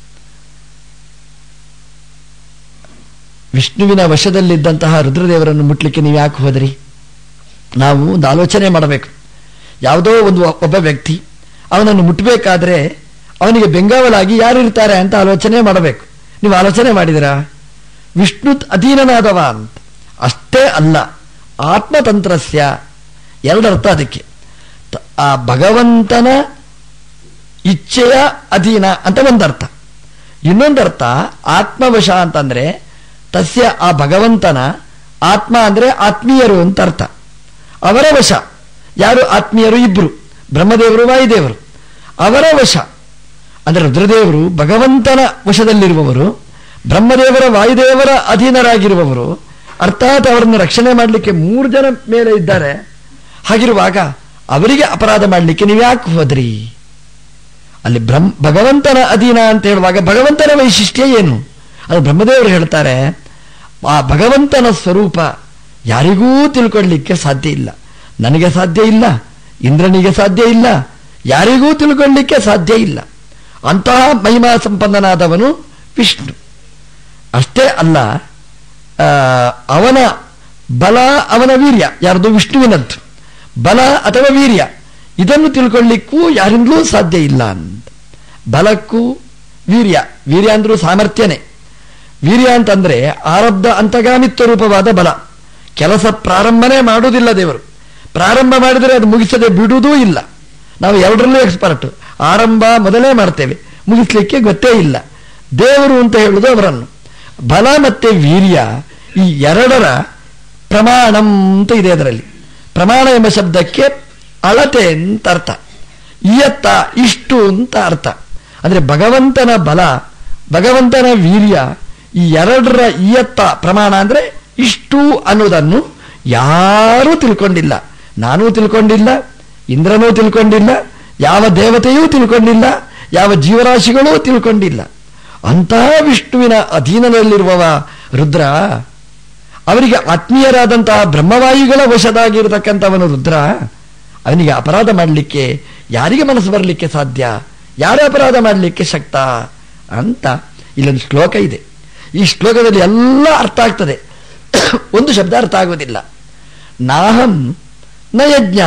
ವಿಷ್ಣುವಿನ ವಶದಲ್ಲಿದ್ದಂತಹ ರುದ್ರದೇವರನ್ನು ಮುಟ್ಲಿಕ್ಕೆ ನೀವು ಯಾಕೆ ಹೋದ್ರಿ ನಾವು ಒಂದು ಆಲೋಚನೆ ಮಾಡಬೇಕು ಯಾವುದೋ ಒಂದು ಒಬ್ಬ ವ್ಯಕ್ತಿ ಅವನನ್ನು ಮುಟ್ಟಬೇಕಾದ್ರೆ ಅವನಿಗೆ ಬೆಂಗಾವಲಾಗಿ ಯಾರು ಇರ್ತಾರೆ ಅಂತ ಆಲೋಚನೆ ಮಾಡಬೇಕು ನೀವು ಆಲೋಚನೆ ಮಾಡಿದಿರಾ ವಿಷ್ಣು ಅಧೀನನಾದವ ಅಂತ ಅಷ್ಟೇ ಅಲ್ಲ ಆತ್ಮತಂತ್ರಸ್ಯ ಎರಡರ್ಥ ಅದಕ್ಕೆ ತ- ಆ ಭಗವಂತನ ಇಚ್ಛೆಯ ಅಧೀನ ಅಂತ ಒಂದರ್ಥ ಇನ್ನೊಂದರ್ಥ ಆತ್ಮವಶ ಅಂತಂದ್ರೆ ತಸ್ಯ ಆ ಭಗವಂತನ ಆತ್ಮ ಅಂದ್ರೆ ಆತ್ಮೀಯರು ಅಂತ ಅರ್ಥ ಅವರ ವಶ ಯಾರು ಆತ್ಮೀಯರು ಇಬ್ರು ಬ್ರಹ್ಮದೇವರು ವಾಯುದೇವರು ಅವರ ವಶ ಅಂದ್ರೆ ರುದ್ರದೇವರು ಭಗವಂತನ ವಶದಲ್ಲಿರುವವರು ಬ್ರಹ್ಮದೇವರ ವಾಯುದೇವರ ಅಧೀನರಾಗಿರುವವರು ಅರ್ಥಾತ್ ಅವರನ್ನು ರಕ್ಷಣೆ ಮಾಡಲಿಕ್ಕೆ ಮೂರು ಜನ ಮೇಲೆ ಇದ್ದಾರೆ ಹಾಗಿರುವಾಗ ಅವರಿಗೆ ಅಪರಾಧ ಮಾಡಲಿಕ್ಕೆ ನೀವು ಯಾಕೆ ಹೋದ್ರಿ ಅಲ್ಲಿ ಬ್ರಹ್ಮ ಭಗವಂತನ ಅಧೀನ ಅಂತ ಹೇಳುವಾಗ ಭಗವಂತನ ವೈಶಿಷ್ಟ್ಯ ಏನು ಅದು ಬ್ರಹ್ಮದೇವರು ಹೇಳ್ತಾರೆ ಆ ಭಗವಂತನ ಸ್ವರೂಪ ಯಾರಿಗೂ ತಿಳ್ಕೊಳ್ಳಿಕ್ಕೆ ಸಾಧ್ಯ ಇಲ್ಲ ನನಗೆ ಸಾಧ್ಯ ಇಲ್ಲ ಇಂದ್ರನಿಗೆ ಸಾಧ್ಯ ಇಲ್ಲ ಯಾರಿಗೂ ತಿಳ್ಕೊಳ್ಳಿಕ್ಕೆ ಸಾಧ್ಯ ಇಲ್ಲ ಅಂತಹ ಮಹಿಮಾ ಸಂಪನ್ನನಾದವನು ವಿಷ್ಣು ಅಷ್ಟೇ ಅಲ್ಲ ಆ, ಅವನ ಬಲ ಅವನ ವೀರ್ಯ ಯಾರ್ದು ವಿಷ್ಣುವಿನದ್ದು ಬಲ ಅಥವಾ ವೀರ್ಯ ಇದನ್ನು ತಿಳ್ಕೊಳ್ಳಿಕ್ಕೂ ಯಾರಿಂದಲೂ ಸಾಧ್ಯ ಇಲ್ಲ ಅಂತ ಬಲಕ್ಕೂ ವೀರ್ಯ ವೀರ್ಯ ಅಂದ್ರೂ ಸಾಮರ್ಥ್ಯನೇ ವೀರ್ಯ ಅಂತಂದ್ರೆ ಆರಬ್ಧ ಅಂತಗಾಮಿತ್ವ ರೂಪವಾದ ಬಲ ಕೆಲಸ ಪ್ರಾರಂಭನೇ ಮಾಡುವುದಿಲ್ಲ ದೇವರು ಪ್ರಾರಂಭ ಮಾಡಿದರೆ ಅದು ಮುಗಿಸದೆ ಬಿಡುವುದೂ ಇಲ್ಲ ನಾವು ಎರಡರಲ್ಲೂ ಎಕ್ಸ್ಪರ್ಟ್ ಆರಂಭ ಮೊದಲೇ ಮಾಡ್ತೇವೆ ಮುಗಿಸ್ಲಿಕ್ಕೆ ಗೊತ್ತೇ ಇಲ್ಲ ದೇವರು ಅಂತ ಹೇಳುವುದು ಅವರನ್ನು ಬಲ ಮತ್ತೆ ವೀರ್ಯ ಈ ಎರಡರ ಪ್ರಮಾಣಂ ಅಂತ ಇದೆ ಅದರಲ್ಲಿ ಪ್ರಮಾಣ ಎಂಬ ಶಬ್ದಕ್ಕೆ ಅಳತೆ ಅಂತ ಅರ್ಥ ಇಯತ್ತ ಇಷ್ಟು ಅಂತ ಅರ್ಥ ಅಂದ್ರೆ ಭಗವಂತನ ಬಲ ಭಗವಂತನ ವೀರ್ಯ ಈ ಎರಡರ ಇಯತ್ತ ಪ್ರಮಾಣ ಅಂದ್ರೆ ಇಷ್ಟು ಅನ್ನೋದನ್ನು ಯಾರೂ ತಿಳ್ಕೊಂಡಿಲ್ಲ ನಾನೂ ತಿಳ್ಕೊಂಡಿಲ್ಲ ಇಂದ್ರನೂ ತಿಳ್ಕೊಂಡಿಲ್ಲ ಯಾವ ದೇವತೆಯೂ ತಿಳ್ಕೊಂಡಿಲ್ಲ ಯಾವ ಜೀವರಾಶಿಗಳೂ ತಿಳ್ಕೊಂಡಿಲ್ಲ ಅಂತಹ ವಿಷ್ಣುವಿನ ಅಧೀನದಲ್ಲಿರುವವ ರುದ್ರ ಅವರಿಗೆ ಆತ್ಮೀಯರಾದಂತಹ ಬ್ರಹ್ಮವಾಯುಗಳ ವಶದಾಗಿರತಕ್ಕಂಥವನು ರುದ್ರ ಅವನಿಗೆ ಅಪರಾಧ ಮಾಡಲಿಕ್ಕೆ ಯಾರಿಗೆ ಮನಸ್ಸು ಬರಲಿಕ್ಕೆ ಸಾಧ್ಯ ಯಾರು ಅಪರಾಧ ಮಾಡಲಿಕ್ಕೆ ಶಕ್ತ ಅಂತ ಇಲ್ಲೊಂದು ಶ್ಲೋಕ ಇದೆ ಈ ಶ್ಲೋಕದಲ್ಲಿ ಎಲ್ಲ ಅರ್ಥ ಆಗ್ತದೆ ಒಂದು ಶಬ್ದ ಅರ್ಥ ಆಗುವುದಿಲ್ಲ ನಾಹಂ ನ ಯಜ್ಞ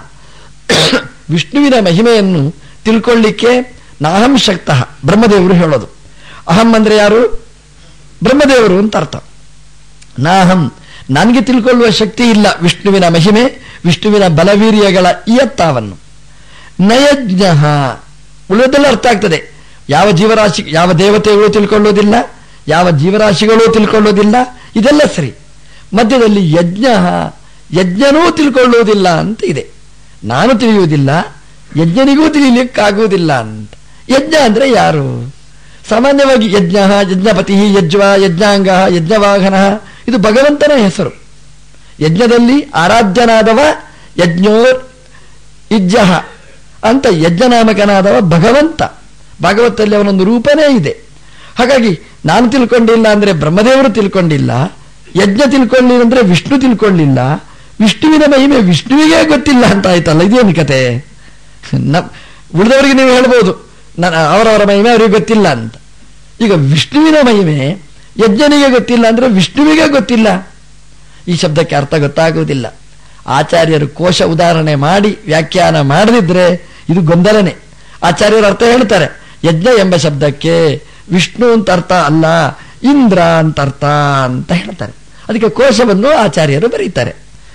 ವಿಷ್ಣುವಿನ ಮಹಿಮೆಯನ್ನು ತಿಳ್ಕೊಳ್ಳಿಕ್ಕೆ ನಾಹಂ ಶಕ್ತ ಬ್ರಹ್ಮದೇವರು ಹೇಳೋದು ಅಹಂ ಅಂದ್ರೆ ಯಾರು ಬ್ರಹ್ಮದೇವರು ಅಂತ ಅರ್ಥ ನಾಹಂ ನನಗೆ ತಿಳ್ಕೊಳ್ಳುವ ಶಕ್ತಿ ಇಲ್ಲ ವಿಷ್ಣುವಿನ ಮಹಿಮೆ ವಿಷ್ಣುವಿನ ಬಲವೀರ್ಯಗಳ ಇಯತ್ತಾವನ್ನು ನಯಜ್ಞ ಉಳಿದೆಲ್ಲ ಅರ್ಥ ಆಗ್ತದೆ ಯಾವ ಜೀವರಾಶಿ ಯಾವ ದೇವತೆಗಳು ತಿಳ್ಕೊಳ್ಳೋದಿಲ್ಲ ಯಾವ ಜೀವರಾಶಿಗಳು ತಿಳ್ಕೊಳ್ಳೋದಿಲ್ಲ ಇದೆಲ್ಲ ಸರಿ ಮಧ್ಯದಲ್ಲಿ ಯಜ್ಞ ಯಜ್ಞನೂ ತಿಳ್ಕೊಳ್ಳುವುದಿಲ್ಲ ಅಂತ ಇದೆ ನಾನು ತಿಳಿಯುವುದಿಲ್ಲ ಯಜ್ಞನಿಗೂ ತಿಳಿಯಲಿಕ್ಕಾಗುವುದಿಲ್ಲ ಅಂತ ಯಜ್ಞ ಅಂದ್ರೆ ಯಾರು ಸಾಮಾನ್ಯವಾಗಿ ಯಜ್ಞ ಯಜ್ಞಪತಿ ಯಜ್ವ ಯಜ್ಞಾಂಗ ಯಜ್ಞವಾಹನ ಇದು ಭಗವಂತನ ಹೆಸರು ಯಜ್ಞದಲ್ಲಿ ಆರಾಧ್ಯನಾದವ ಯಜ್ಞೋರ್ ಇಜ್ಜಹ ಅಂತ ಯಜ್ಞನಾಮಕನಾದವ ಭಗವಂತ ಭಾಗವತದಲ್ಲಿ ಅವನೊಂದು ರೂಪನೇ ಇದೆ ಹಾಗಾಗಿ ನಾನು ತಿಳ್ಕೊಂಡಿಲ್ಲ ಅಂದ್ರೆ ಬ್ರಹ್ಮದೇವರು ತಿಳ್ಕೊಂಡಿಲ್ಲ ಯಜ್ಞ ತಿಳ್ಕೊಳ್ಳಿಲ್ಲ ಅಂದ್ರೆ ವಿಷ್ಣು ತಿಳ್ಕೊಳ್ಳಿಲ್ಲ ವಿಷ್ಣುವಿನ ಮಹಿಮೆ ವಿಷ್ಣುವಿಗೆ ಗೊತ್ತಿಲ್ಲ ಅಂತ ಆಯ್ತಲ್ಲ ಇದೇನು ಕತೆ ನಮ್ ಉಳಿದವರಿಗೆ ನೀವು ಹೇಳ್ಬೋದು ನನ್ನ ಅವರವರ ಮಹಿಮೆ ಅವರಿಗೆ ಗೊತ್ತಿಲ್ಲ ಅಂತ ಈಗ ವಿಷ್ಣುವಿನ ಮಹಿಮೆ ಯಜ್ಞನಿಗೆ ಗೊತ್ತಿಲ್ಲ ಅಂದ್ರೆ ವಿಷ್ಣುವಿಗೆ ಗೊತ್ತಿಲ್ಲ ಈ ಶಬ್ದಕ್ಕೆ ಅರ್ಥ ಗೊತ್ತಾಗುವುದಿಲ್ಲ ಆಚಾರ್ಯರು ಕೋಶ ಉದಾಹರಣೆ ಮಾಡಿ ವ್ಯಾಖ್ಯಾನ ಮಾಡದಿದ್ರೆ ಇದು ಗೊಂದಲನೆ ಆಚಾರ್ಯರು ಅರ್ಥ ಹೇಳ್ತಾರೆ ಯಜ್ಞ ಎಂಬ ಶಬ್ದಕ್ಕೆ ವಿಷ್ಣು ಅಂತ ಅರ್ಥ ಅಲ್ಲ ಇಂದ್ರ ಅಂತ ಅರ್ಥ ಅಂತ ಹೇಳ್ತಾರೆ ಅದಕ್ಕೆ ಕೋಶವನ್ನು ಆಚಾರ್ಯರು ಬರೀತಾರೆ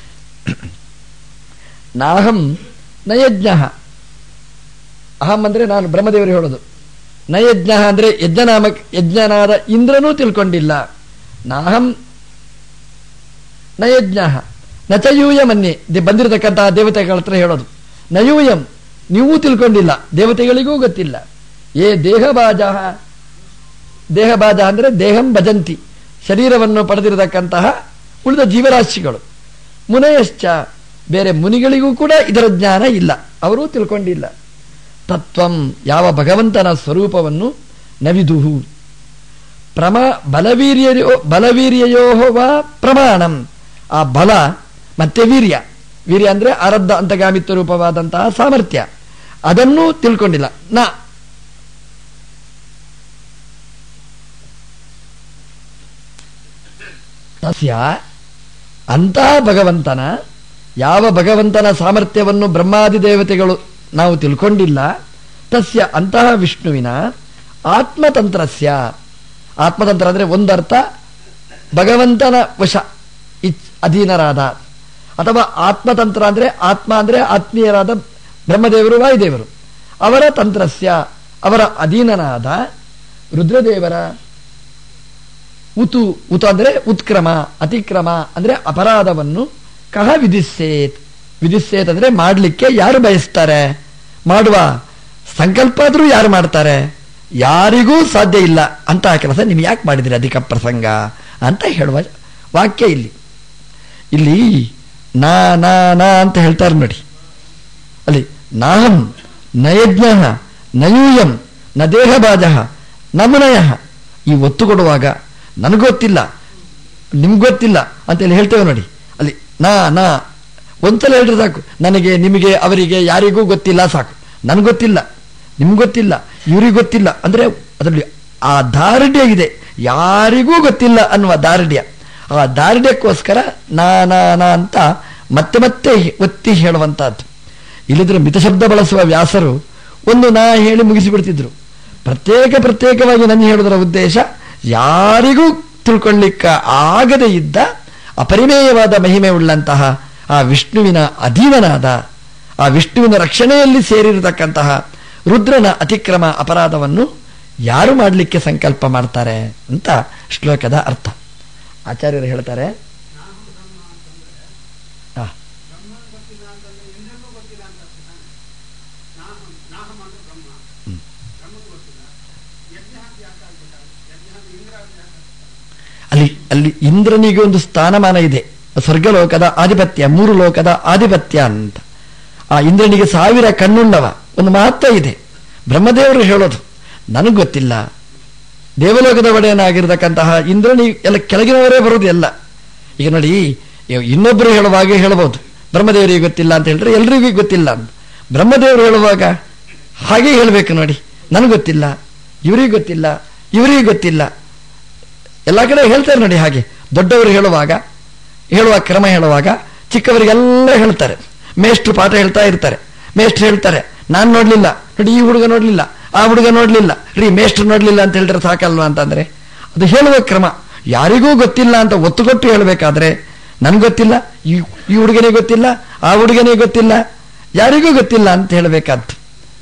ನಾಹಂ ನಯಜ್ಞ ಅಹಂ ಅಂದ್ರೆ ನಾನು ಬ್ರಹ್ಮದೇವರು ಹೇಳೋದು ನಯಜ್ಞ ಅಂದ್ರೆ ಯಜ್ಞನಾಮ ಯಜ್ಞನಾದ ಇಂದ್ರನೂ ತಿಳ್ಕೊಂಡಿಲ್ಲ ನಾಹಂ ನಯಜ್ಞ ನಚಯೂಯ ಮನ್ಯೆ ದೆ- ಬಂದಿರತಕ್ಕಂತಹ ದೇವತೆಗಳ ಹತ್ರ ಹೇಳೋದು ನಯೂಯಂ ನೀವು ತಿಳ್ಕೊಂಡಿಲ್ಲ ದೇವತೆಗಳಿಗೂ ಗೊತ್ತಿಲ್ಲ ಏ ದೇಹಬಾಜ ದೇಹಬಾಜ ಅಂದ್ರೆ ದೇಹಂ ಭಜಂತಿ ಶರೀರವನ್ನು ಪಡೆದಿರತಕ್ಕಂತಹ ಉಳಿದ ಜೀವರಾಶಿಗಳು ಮುನಯಶ್ಚ ಬೇರೆ ಮುನಿಗಳಿಗೂ ಕೂಡ ಇದರ ಜ್ಞಾನ ಇಲ್ಲ ಅವರೂ ತಿಳ್ಕೊಂಡಿಲ್ಲ ತತ್ವಂ ಯಾವ ಭಗವಂತನ ಸ್ವರೂಪವನ್ನು ನವಿದುಹು ಪ್ರಮ ಬಲವೀರ್ಯೋ ಬಲವೀರ್ಯಯೋ ವಾ ಪ್ರಮಾಣಂ ಆ ಬಲ ಮತ್ತೆ ವೀರ್ಯ ವೀರ್ಯ ಅಂದ್ರೆ ಆರಬ್ಧ ಅಂತಗಾಮಿತ್ವ ರೂಪವಾದಂತಹ ಸಾಮರ್ಥ್ಯ ಅದನ್ನೂ ತಿಳ್ಕೊಂಡಿಲ್ಲ ನ ತಸ್ಯ ಅಂತಹ ಭಗವಂತನ ಯಾವ ಭಗವಂತನ ಸಾಮರ್ಥ್ಯವನ್ನು ಬ್ರಹ್ಮಾದಿ ದೇವತೆಗಳು ನಾವು ತಿಳ್ಕೊಂಡಿಲ್ಲ ತಸ್ಯ ಅಂತಹ ವಿಷ್ಣುವಿನ ಆತ್ಮತಂತ್ರಸ್ಯ ಆತ್ಮತಂತ್ರ ಅಂದ್ರೆ ಒಂದರ್ಥ ಭಗವಂತನ ವಶ ಇಚ್ ಅಧೀನರಾದ ಅಥವಾ ಆತ್ಮತಂತ್ರ ಅಂದ್ರೆ ಆತ್ಮ ಅಂದ್ರೆ ಆತ್ಮೀಯರಾದ ಬ್ರಹ್ಮದೇವರು ವಾಯುದೇವರು ಅವರ ತಂತ್ರಸ್ಯ ಅವರ ಅಧೀನನಾದ ರುದ್ರದೇವರ ಉತು ಉತು ಅಂದರೆ ಉತ್ಕ್ರಮ ಅತಿಕ್ರಮ ಅಂದ್ರೆ ಅಪರಾಧವನ್ನು ಕಹ ವಿಧಿಸೇತ್ ವಿಧಿಸೇತ್ ಅಂದ್ರೆ ಮಾಡಲಿಕ್ಕೆ ಯಾರು ಬಯಸ್ತಾರೆ ಮಾಡುವ ಸಂಕಲ್ಪ ಆದ್ರೂ ಯಾರು ಮಾಡ್ತಾರೆ ಯಾರಿಗೂ ಸಾಧ್ಯ ಇಲ್ಲ ಅಂತಹ ಕೆಲಸ ನೀವು ಯಾಕೆ ಮಾಡಿದ್ರಿ ಅಧಿಕ ಪ್ರಸಂಗ ಅಂತ ಹೇಳುವ ವಾಕ್ಯ ಇಲ್ಲಿ ಇಲ್ಲಿ ನಾ ನಾ ನಾ ಅಂತ ಹೇಳ್ತಾರೆ ನೋಡಿ ಅಲ್ಲಿ ನಾಹಂ ನಯಜ್ಞ ನಯೂಯಂ ನ ದೇಹಬಾಜ ನಮನಯ ಈ ಒತ್ತು ಕೊಡುವಾಗ ನನಗೊತ್ತಿಲ್ಲ ನಿಮ್ಗೆ ಗೊತ್ತಿಲ್ಲ ಅಂತೇಳಿ ಹೇಳ್ತೇವೆ ನೋಡಿ ಅಲ್ಲಿ ನಾ ನಾ ಒಂದ್ಸಲ ಹೇಳ್ರೆ ಸಾಕು ನನಗೆ ನಿಮಗೆ ಅವರಿಗೆ ಯಾರಿಗೂ ಗೊತ್ತಿಲ್ಲ ಸಾಕು ನನಗೆ ಗೊತ್ತಿಲ್ಲ ನಿಮ್ಗೆ ಗೊತ್ತಿಲ್ಲ ಇವ್ರಿಗೆ ಗೊತ್ತಿಲ್ಲ ಅಂದ್ರೆ ಅದರಲ್ಲಿ ಆ ದಾರ್ಢ್ಯ ಇದೆ ಯಾರಿಗೂ ಗೊತ್ತಿಲ್ಲ ಅನ್ನುವ ದಾರ್ಢ್ಯ ಆ ದಾರ್ಢ್ಯಕ್ಕೋಸ್ಕರ ನಾ ನಾ ನಾ ಅಂತ ಮತ್ತೆ ಮತ್ತೆ ಒತ್ತಿ ಹೇಳುವಂತಹದ್ದು ಇಲ್ಲದ್ರೆ ಮಿತಶಬ್ದ ಬಳಸುವ ವ್ಯಾಸರು ಒಂದು ನಾ ಹೇಳಿ ಮುಗಿಸಿಬಿಡ್ತಿದ್ರು ಪ್ರತ್ಯೇಕ ಪ್ರತ್ಯೇಕವಾಗಿ ನನ್ನ ಹೇಳುವುದರ ಉದ್ದೇಶ ಯಾರಿಗೂ ತಿಳ್ಕೊಳ್ಳಿಕ್ಕ ಆಗದೇ ಇದ್ದ ಅಪರಿಮೇಯವಾದ ಮಹಿಮೆ ಉಳ್ಳಂತಹ ಆ ವಿಷ್ಣುವಿನ ಅಧೀನನಾದ ಆ ವಿಷ್ಣುವಿನ ರಕ್ಷಣೆಯಲ್ಲಿ ಸೇರಿರತಕ್ಕಂತಹ ರುದ್ರನ ಅತಿಕ್ರಮ ಅಪರಾಧವನ್ನು ಯಾರು ಮಾಡಲಿಕ್ಕೆ ಸಂಕಲ್ಪ ಮಾಡ್ತಾರೆ ಅಂತ ಶ್ಲೋಕದ ಅರ್ಥ ಆಚಾರ್ಯರು ಹೇಳ್ತಾರೆ ಆ, ಅಲ್ಲಿ ಅಲ್ಲಿ ಇಂದ್ರನಿಗೆ ಒಂದು ಸ್ಥಾನಮಾನ ಇದೆ ಸ್ವರ್ಗಲೋಕದ ಆಧಿಪತ್ಯ ಮೂರು ಲೋಕದ ಆಧಿಪತ್ಯ ಅಂತ ಆ ಇಂದ್ರನಿಗೆ ಸಾವಿರ ಕಣ್ಣುಳ್ಳವ ಒಂದು ಮಹತ್ವ ಇದೆ ಬ್ರಹ್ಮದೇವರು ಹೇಳೋದು ನನಗೆ ಗೊತ್ತಿಲ್ಲ ದೇವಲೋಕದ ಒಡೆಯನಾಗಿರ್ತಕ್ಕಂತಹ ಇಂದ್ರನಿ ಎಲ್ಲ ಕೆಳಗಿನವರೇ ಬರುವುದು ಎಲ್ಲ ಈಗ ನೋಡಿ ಇವ್ ಇನ್ನೊಬ್ಬರು ಹೇಳುವಾಗ ಹೇಳಬಹುದು ಬ್ರಹ್ಮದೇವರಿಗೆ ಗೊತ್ತಿಲ್ಲ ಅಂತ ಹೇಳಿದ್ರೆ ಎಲ್ರಿಗೂ ಗೊತ್ತಿಲ್ಲ ಅಂತ ಬ್ರಹ್ಮದೇವರು ಹೇಳುವಾಗ ಹಾಗೆ ಹೇಳಬೇಕು ನೋಡಿ ನನಗೆ ಗೊತ್ತಿಲ್ಲ ಇವರಿಗೆ ಗೊತ್ತಿಲ್ಲ ಇವರಿಗೆ ಗೊತ್ತಿಲ್ಲ ಎಲ್ಲ ಕಡೆ ಹೇಳ್ತಾರೆ ನೋಡಿ ಹಾಗೆ ದೊಡ್ಡವರು ಹೇಳುವಾಗ ಹೇಳುವ ಕ್ರಮ ಹೇಳುವಾಗ ಚಿಕ್ಕವರಿಗೆಲ್ಲ ಹೇಳ್ತಾರೆ ಮೇಷ್ಟ್ರು ಪಾಠ ಹೇಳ್ತಾ ಇರ್ತಾರೆ ಮೇಷ್ಟ್ರು ಹೇಳ್ತಾರೆ ನಾನು ನೋಡ್ಲಿಲ್ಲ ನೋಡಿ ಈ ಹುಡುಗ ನೋಡ್ಲಿಲ್ಲ ಆ ಹುಡುಗ ನೋಡ್ಲಿಲ್ಲ ರೀ ಮೇಷ್ಟ್ರು ನೋಡ್ಲಿಲ್ಲ ಅಂತ ಹೇಳಿದ್ರೆ ಸಾಕಲ್ವಾ ಅಂತಂದ್ರೆ ಅದು ಹೇಳುವ ಕ್ರಮ ಯಾರಿಗೂ ಗೊತ್ತಿಲ್ಲ ಅಂತ ಒತ್ತು ಕೊಟ್ಟು ಹೇಳಬೇಕಾದ್ರೆ ನನ್ಗೆ ಗೊತ್ತಿಲ್ಲ ಈ ಈ ಹುಡುಗನಿಗೆ ಗೊತ್ತಿಲ್ಲ ಆ ಹುಡುಗನಿಗೆ ಗೊತ್ತಿಲ್ಲ ಯಾರಿಗೂ ಗೊತ್ತಿಲ್ಲ ಅಂತ ಹೇಳಬೇಕಾದ್ದು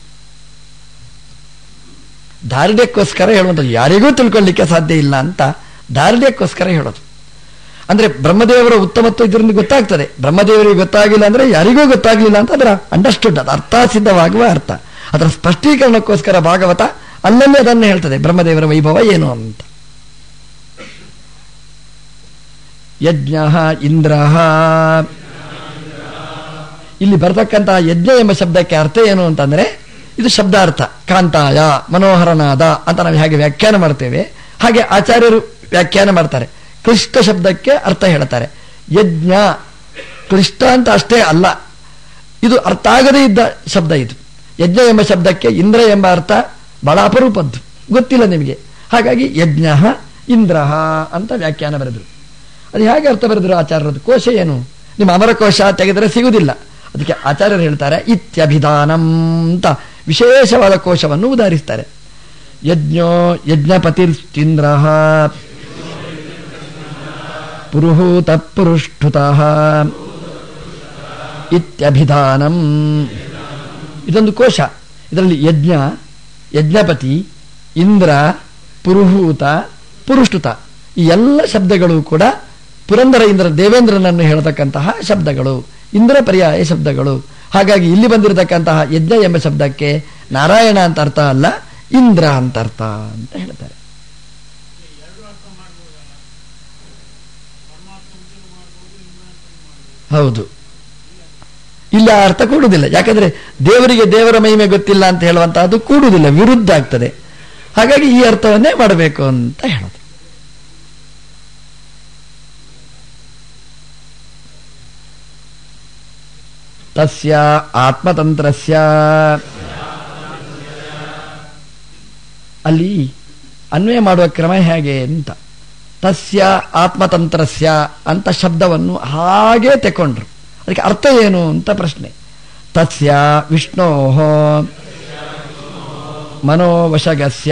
ದಾರ್ಢ್ಯಕ್ಕೋಸ್ಕರ ಹೇಳುವಂಥದ್ದು ಯಾರಿಗೂ ತಿಳ್ಕೊಳ್ಳಿಕ್ಕೆ ಸಾಧ್ಯ ಇಲ್ಲ ಅಂತ ದಾರ್ಢ್ಯಕ್ಕೋಸ್ಕರ ಹೇಳೋದು ಅಂದ್ರೆ ಬ್ರಹ್ಮದೇವರ ಉತ್ತಮತ್ವ ಇದರಿಂದ ಗೊತ್ತಾಗ್ತದೆ ಬ್ರಹ್ಮದೇವರಿಗೆ ಗೊತ್ತಾಗಿಲ್ಲ ಅಂದ್ರೆ ಯಾರಿಗೂ ಗೊತ್ತಾಗ್ಲಿಲ್ಲ ಅಂತ ಅದರ ಅಂಡರ್ಸ್ಟುಡ್ ಅದು ಅರ್ಥ ಸಿದ್ಧವಾಗುವ ಅರ್ಥ ಅದರ ಸ್ಪಷ್ಟೀಕರಣಕ್ಕೋಸ್ಕರ ಭಾಗವತ ಅಲ್ಲಲ್ಲೇ ಅದನ್ನು ಹೇಳ್ತದೆ ಬ್ರಹ್ಮದೇವರ ವೈಭವ ಏನು ಅಂತ ಯಜ್ಞ ಇಂದ್ರ ಇಲ್ಲಿ ಬರತಕ್ಕಂತಹ ಯಜ್ಞ ಎಂಬ ಶಬ್ದಕ್ಕೆ ಅರ್ಥ ಏನು ಅಂತಂದ್ರೆ ಇದು ಶಬ್ದಾರ್ಥ ಕಾಂತಾಯ ಮನೋಹರನಾದ ಅಂತ ನಾವು ಹೇಗೆ ವ್ಯಾಖ್ಯಾನ ಮಾಡ್ತೇವೆ ಹಾಗೆ ಆಚಾರ್ಯರು ವ್ಯಾಖ್ಯಾನ ಮಾಡ್ತಾರೆ ಕ್ಲಿಷ್ಟ ಶಬ್ದಕ್ಕೆ ಅರ್ಥ ಹೇಳ್ತಾರೆ ಯಜ್ಞ ಕ್ಲಿಷ್ಟ ಅಂತ ಅಷ್ಟೇ ಅಲ್ಲ ಇದು ಅರ್ಥ ಆಗದೇ ಇದ್ದ ಶಬ್ದ ಇದು ಯಜ್ಞ ಎಂಬ ಶಬ್ದಕ್ಕೆ ಇಂದ್ರ ಎಂಬ ಅರ್ಥ ಬಹಳ ಅಪರೂಪದ್ದು ಗೊತ್ತಿಲ್ಲ ನಿಮಗೆ ಹಾಗಾಗಿ ಯಜ್ಞ ಇಂದ್ರ ಅಂತ ವ್ಯಾಖ್ಯಾನ ಬರೆದ್ರು ಅದು ಹೇಗೆ ಅರ್ಥ ಬರೆದ್ರು ಆಚಾರ್ಯರದ್ದು ಕೋಶ ಏನು ನಿಮ್ಮ ಅಮರಕೋಶ ತೆಗೆದರೆ ಸಿಗುವುದಿಲ್ಲ ಅದಕ್ಕೆ ಆಚಾರ್ಯರು ಹೇಳ್ತಾರೆ ಇತ್ಯಭಿಧಾನಂ ಅಂತ ವಿಶೇಷವಾದ ಕೋಶವನ್ನು ಉದಾಹರಿಸ್ತಾರೆ ಯಜ್ಞೋ ಯಜ್ಞಪತಿರ್ಸ್ತಿಂದ್ರ ಪುರುಹೂತ ಪುರುಷ್ಠುತ ಇತ್ಯಭಿಧಾನಂ ಇದೊಂದು ಕೋಶ ಇದರಲ್ಲಿ ಯಜ್ಞ ಯಜ್ಞಪತಿ ಇಂದ್ರ ಪುರುಹೂತ ಪುರುಷ್ಟುತ ಈ ಎಲ್ಲ ಶಬ್ದಗಳು ಕೂಡ ಪುರಂದರ ಇಂದ್ರ ದೇವೇಂದ್ರನನ್ನು ಹೇಳತಕ್ಕಂತಹ ಶಬ್ದಗಳು ಇಂದ್ರ ಪರ್ಯಾಯ ಶಬ್ದಗಳು ಹಾಗಾಗಿ ಇಲ್ಲಿ ಬಂದಿರತಕ್ಕಂತಹ ಯಜ್ಞ ಎಂಬ ಶಬ್ದಕ್ಕೆ ನಾರಾಯಣ ಅಂತ ಅರ್ಥ ಅಲ್ಲ ಇಂದ್ರ ಅಂತ ಅರ್ಥ ಅಂತ ಹೇಳ್ತಾರೆ ಹೌದು ಇಲ್ಲ ಅರ್ಥ ಕೂಡುವುದಿಲ್ಲ ಯಾಕಂದ್ರೆ ದೇವರಿಗೆ ದೇವರ ಮಹಿಮೆ ಗೊತ್ತಿಲ್ಲ ಅಂತ ಹೇಳುವಂತಹದ್ದು ಕೂಡುವುದಿಲ್ಲ ವಿರುದ್ಧ ಆಗ್ತದೆ ಹಾಗಾಗಿ ಈ ಅರ್ಥವನ್ನೇ ಮಾಡಬೇಕು ಅಂತ ಹೇಳೋದು ತಸ್ಯ ಆತ್ಮತಂತ್ರಸ್ಯ ಅಲ್ಲಿ ಅನ್ವಯ ಮಾಡುವ ಕ್ರಮ ಹೇಗೆ ಅಂತ ತಸ್ಯ ಆತ್ಮತಂತ್ರಸ್ಯ ಅಂತ ಶಬ್ದವನ್ನು ಹಾಗೆ ತೆಕೊಂಡ್ರು ಅದಕ್ಕೆ ಅರ್ಥ ಏನು ಅಂತ ಪ್ರಶ್ನೆ ತಸ್ಯ ವಿಷ್ಣೋ ಮನೋವಶಗಸ್ಯ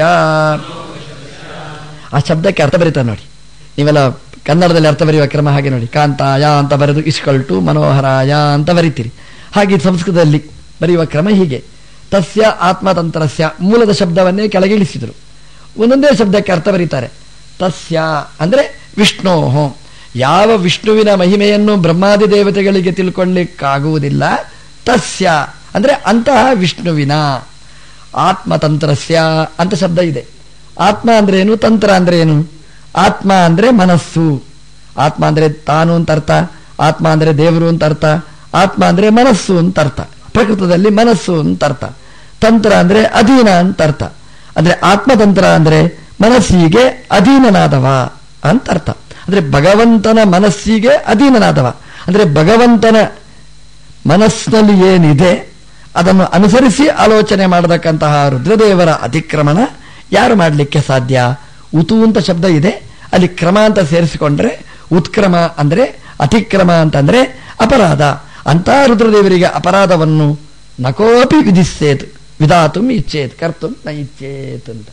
ಆ ಶಬ್ದಕ್ಕೆ ಅರ್ಥ ಬರೀತಾರೆ ನೋಡಿ ನೀವೆಲ್ಲ ಕನ್ನಡದಲ್ಲಿ ಅರ್ಥ ಬರೆಯುವ ಕ್ರಮ ಹಾಗೆ ನೋಡಿ ಕಾಂತಾಯ ಅಂತ ಬರೆದು ಇಸ್ಕಲ್ಟು ಮನೋಹರಾಯ ಅಂತ ಬರೀತೀರಿ ಹಾಗೆ ಸಂಸ್ಕೃತದಲ್ಲಿ ಬರೆಯುವ ಕ್ರಮ ಹೀಗೆ ತಸ್ಯ ಆತ್ಮತಂತ್ರಸ್ಯ ಮೂಲದ ಶಬ್ದವನ್ನೇ ಕೆಳಗಿಳಿಸಿದರು ಒಂದೊಂದೇ ಶಬ್ದಕ್ಕೆ ಅರ್ಥ ಬರೀತಾರೆ ತಸ್ಯ ಅಂದರೆ ವಿಷ್ಣೋ ಯಾವ ವಿಷ್ಣುವಿನ ಮಹಿಮೆಯನ್ನು ಬ್ರಹ್ಮಾದಿ ದೇವತೆಗಳಿಗೆ ತಿಳ್ಕೊಳ್ಳಿಕ್ಕಾಗುವುದಿಲ್ಲ ತಸ್ಯ ಅಂದರೆ ಅಂತಹ ವಿಷ್ಣುವಿನ ಆತ್ಮತಂತ್ರಸ್ಯ ಅಂತ ಶಬ್ದ ಇದೆ ಆತ್ಮ ಅಂದ್ರೆ ಏನು ತಂತ್ರ ಅಂದ್ರೆ ಏನು ಆತ್ಮ ಅಂದ್ರೆ ಮನಸ್ಸು ಆತ್ಮ ಅಂದ್ರೆ ತಾನು ಅಂತ ಅರ್ಥ ಆತ್ಮ ಅಂದ್ರೆ ದೇವರು ಅಂತ ಅರ್ಥ ಆತ್ಮ ಅಂದ್ರೆ ಮನಸ್ಸು ಅಂತ ಅರ್ಥ ಪ್ರಕೃತದಲ್ಲಿ ಮನಸ್ಸು ಅಂತ ಅರ್ಥ ತಂತ್ರ ಅಂದ್ರೆ ಅಧೀನ ಅಂತ ಅರ್ಥ ಅಂದ್ರೆ ಆತ್ಮತಂತ್ರ ಅಂದ್ರೆ ಮನಸ್ಸಿಗೆ ಅಧೀನನಾದವ ಅಂತ ಅರ್ಥ ಅಂದ್ರೆ ಭಗವಂತನ ಮನಸ್ಸಿಗೆ ಅಧೀನನಾದವ ಅಂದ್ರೆ ಭಗವಂತನ ಮನಸ್ಸಿನಲ್ಲಿ ಏನಿದೆ ಅದನ್ನು ಅನುಸರಿಸಿ ಆಲೋಚನೆ ಮಾಡತಕ್ಕಂತಹ ರುದ್ರದೇವರ ಅತಿಕ್ರಮಣ ಯಾರು ಮಾಡಲಿಕ್ಕೆ ಸಾಧ್ಯ ಉತು ಅಂತ ಶಬ್ದ ಇದೆ ಅಲ್ಲಿ ಕ್ರಮ ಅಂತ ಸೇರಿಸಿಕೊಂಡ್ರೆ ಉತ್ಕ್ರಮ ಅಂದ್ರೆ ಅತಿಕ್ರಮ ಅಂತಂದ್ರೆ ಅಪರಾಧ ಅಂತ ರುದ್ರದೇವರಿಗೆ ಅಪರಾಧವನ್ನು ನಕೋಪಿ ವಿಧಿಸೇತ್ ವಿಧಾತು ಇಚ್ಛೇತ್ ಕರ್ತುಂ ನ ಇಚ್ಛೇತ್ ಅಂತ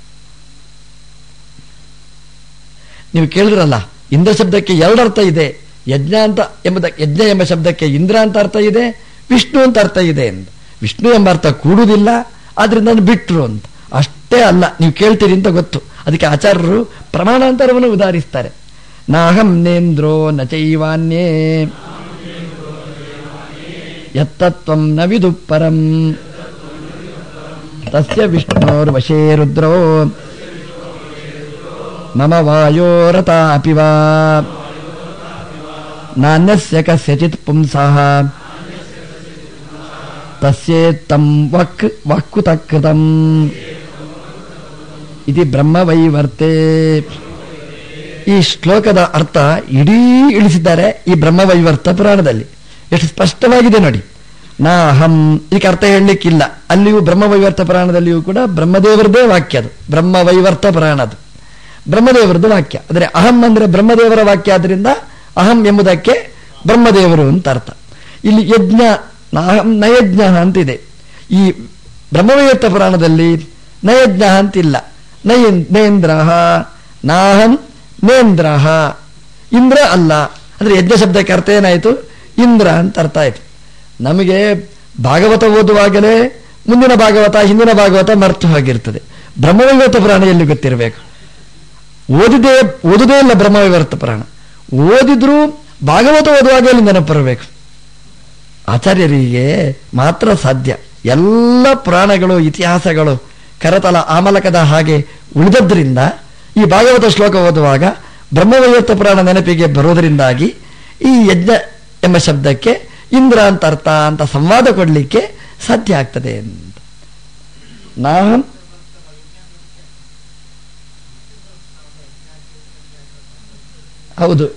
ನೀವು ಕೇಳಿದ್ರಲ್ಲ ಇಂದ್ರ ಶಬ್ದಕ್ಕೆ ಎರಡು ಅರ್ಥ ಇದೆ ಯಜ್ಞ ಅಂತ ಎಂಬುದ ಯಜ್ಞ ಎಂಬ ಶಬ್ದಕ್ಕೆ ಇಂದ್ರ ಅಂತ ಅರ್ಥ ಇದೆ ವಿಷ್ಣು ಅಂತ ಅರ್ಥ ಇದೆ ಅಂತ ವಿಷ್ಣು ಎಂಬ ಅರ್ಥ ಕೂಡುವುದಿಲ್ಲ ಆದ್ರಿಂದ ನಾನು ಬಿಟ್ರು ಅಂತ ಅಷ್ಟೇ ಅಲ್ಲ ನೀವು ಕೇಳ್ತೀರಿ ಅಂತ ಗೊತ್ತು ಅದಕ್ಕೆ ಆಚಾರ್ಯರು ಪ್ರಮಾಣಾಂತರವನ್ನು ಉದಾಹರಿಸ್ತಾರೆ ನಾಹಂ ನೇಂದ್ರೋ ನ ಚೈವಾನ್ಯೇ ಯತ್ತತ್ವಂ ನ ವಿದು ಪರಂ ತಸ್ಯ ವಿಷ್ಣೋರ್ವಶೇ ರುದ್ರೋ ಮಮ ವಾಯೋರತಾಪಿ ವಾ ನಾನ್ಯಸ್ಯ ಕಸ್ಯಚಿತ್ ಪುಂಸಃ ತಸ್ಯೇತ್ತಂ ವಕ್ ವಕ್ಕುತಕೃತಂ ಇದು ಬ್ರಹ್ಮವೈವರ್ತೆ ಈ ಶ್ಲೋಕದ ಅರ್ಥ ಇಡೀ ಇಳಿಸಿದ್ದಾರೆ ಈ ಬ್ರಹ್ಮವೈವರ್ತ ಪುರಾಣದಲ್ಲಿ ಎಷ್ಟು ಸ್ಪಷ್ಟವಾಗಿದೆ ನೋಡಿ ನಾ ಅಹಂ ಇದಕ್ಕೆ ಅರ್ಥ ಹೇಳಲಿಕ್ಕಿಲ್ಲ ಅಲ್ಲಿಯೂ ಬ್ರಹ್ಮವೈವರ್ತ ಪುರಾಣದಲ್ಲಿಯೂ ಕೂಡ ಬ್ರಹ್ಮದೇವರದೇ ವಾಕ್ಯ ಅದು ಬ್ರಹ್ಮವೈವರ್ತ ಪುರಾಣ ಅದು ಬ್ರಹ್ಮದೇವರದ್ದು ವಾಕ್ಯ ಆದರೆ ಅಹಂ ಅಂದ್ರೆ ಬ್ರಹ್ಮದೇವರ ವಾಕ್ಯ ಆದ್ರಿಂದ ಅಹಂ ಎಂಬುದಕ್ಕೆ ಬ್ರಹ್ಮದೇವರು ಅಂತ ಅರ್ಥ ಇಲ್ಲಿ ಯಜ್ಞ ನಾಹಂ ನಯಜ್ಞ ಅಂತಿದೆ ಈ ಬ್ರಹ್ಮವೈವರ್ತ ಪುರಾಣದಲ್ಲಿ ನಯಜ್ಞ ಅಂತಿಲ್ಲ ನಯನ್ ನೇಂದ್ರ ನಾಹಂ ನೇಂದ್ರ ಇಂದ್ರ ಅಲ್ಲ ಅಂದ್ರೆ ಯಜ್ಞ ಶಬ್ದಕ್ಕೆ ಅರ್ಥ ಏನಾಯಿತು ಇಂದ್ರ ಅಂತ ಅರ್ಥ ಆಯ್ತು ನಮಗೆ ಭಾಗವತ ಓದುವಾಗಲೇ ಮುಂದಿನ ಭಾಗವತ ಹಿಂದಿನ ಭಾಗವತ ಮರ್ತು ಹೋಗಿರ್ತದೆ ಬ್ರಹ್ಮವೈವರ್ತ ಪುರಾಣ ಎಲ್ಲಿ ಗೊತ್ತಿರಬೇಕು ಓದಿದೇ ಓದುದೇ ಇಲ್ಲ ಬ್ರಹ್ಮವೈವರ್ತ ಪುರಾಣ ಓದಿದ್ರೂ ಭಾಗವತ ಓದುವಾಗ ಎಲ್ಲಿ ನೆನಪು ಬರಬೇಕು ಆಚಾರ್ಯರಿಗೆ ಮಾತ್ರ ಸಾಧ್ಯ ಎಲ್ಲ ಪುರಾಣಗಳು ಇತಿಹಾಸಗಳು ಕರತಲ ಆಮಲಕದ ಹಾಗೆ ಉಳಿದದ್ರಿಂದ ಈ ಭಾಗವತ ಶ್ಲೋಕ ಓದುವಾಗ ಬ್ರಹ್ಮವೈವರ್ತ ಪುರಾಣ ನೆನಪಿಗೆ ಬರೋದರಿಂದಾಗಿ ಈ ಯಜ್ಞ ಎಂಬ ಶಬ್ದಕ್ಕೆ ಇಂದ್ರ ಅಂತ ಅರ್ಥ ಅಂತ ಸಂವಾದ ಕೊಡಲಿಕ್ಕೆ ಸಾಧ್ಯ ಆಗ್ತದೆ ಅಂತ ನಾಹಂ ಹೌದು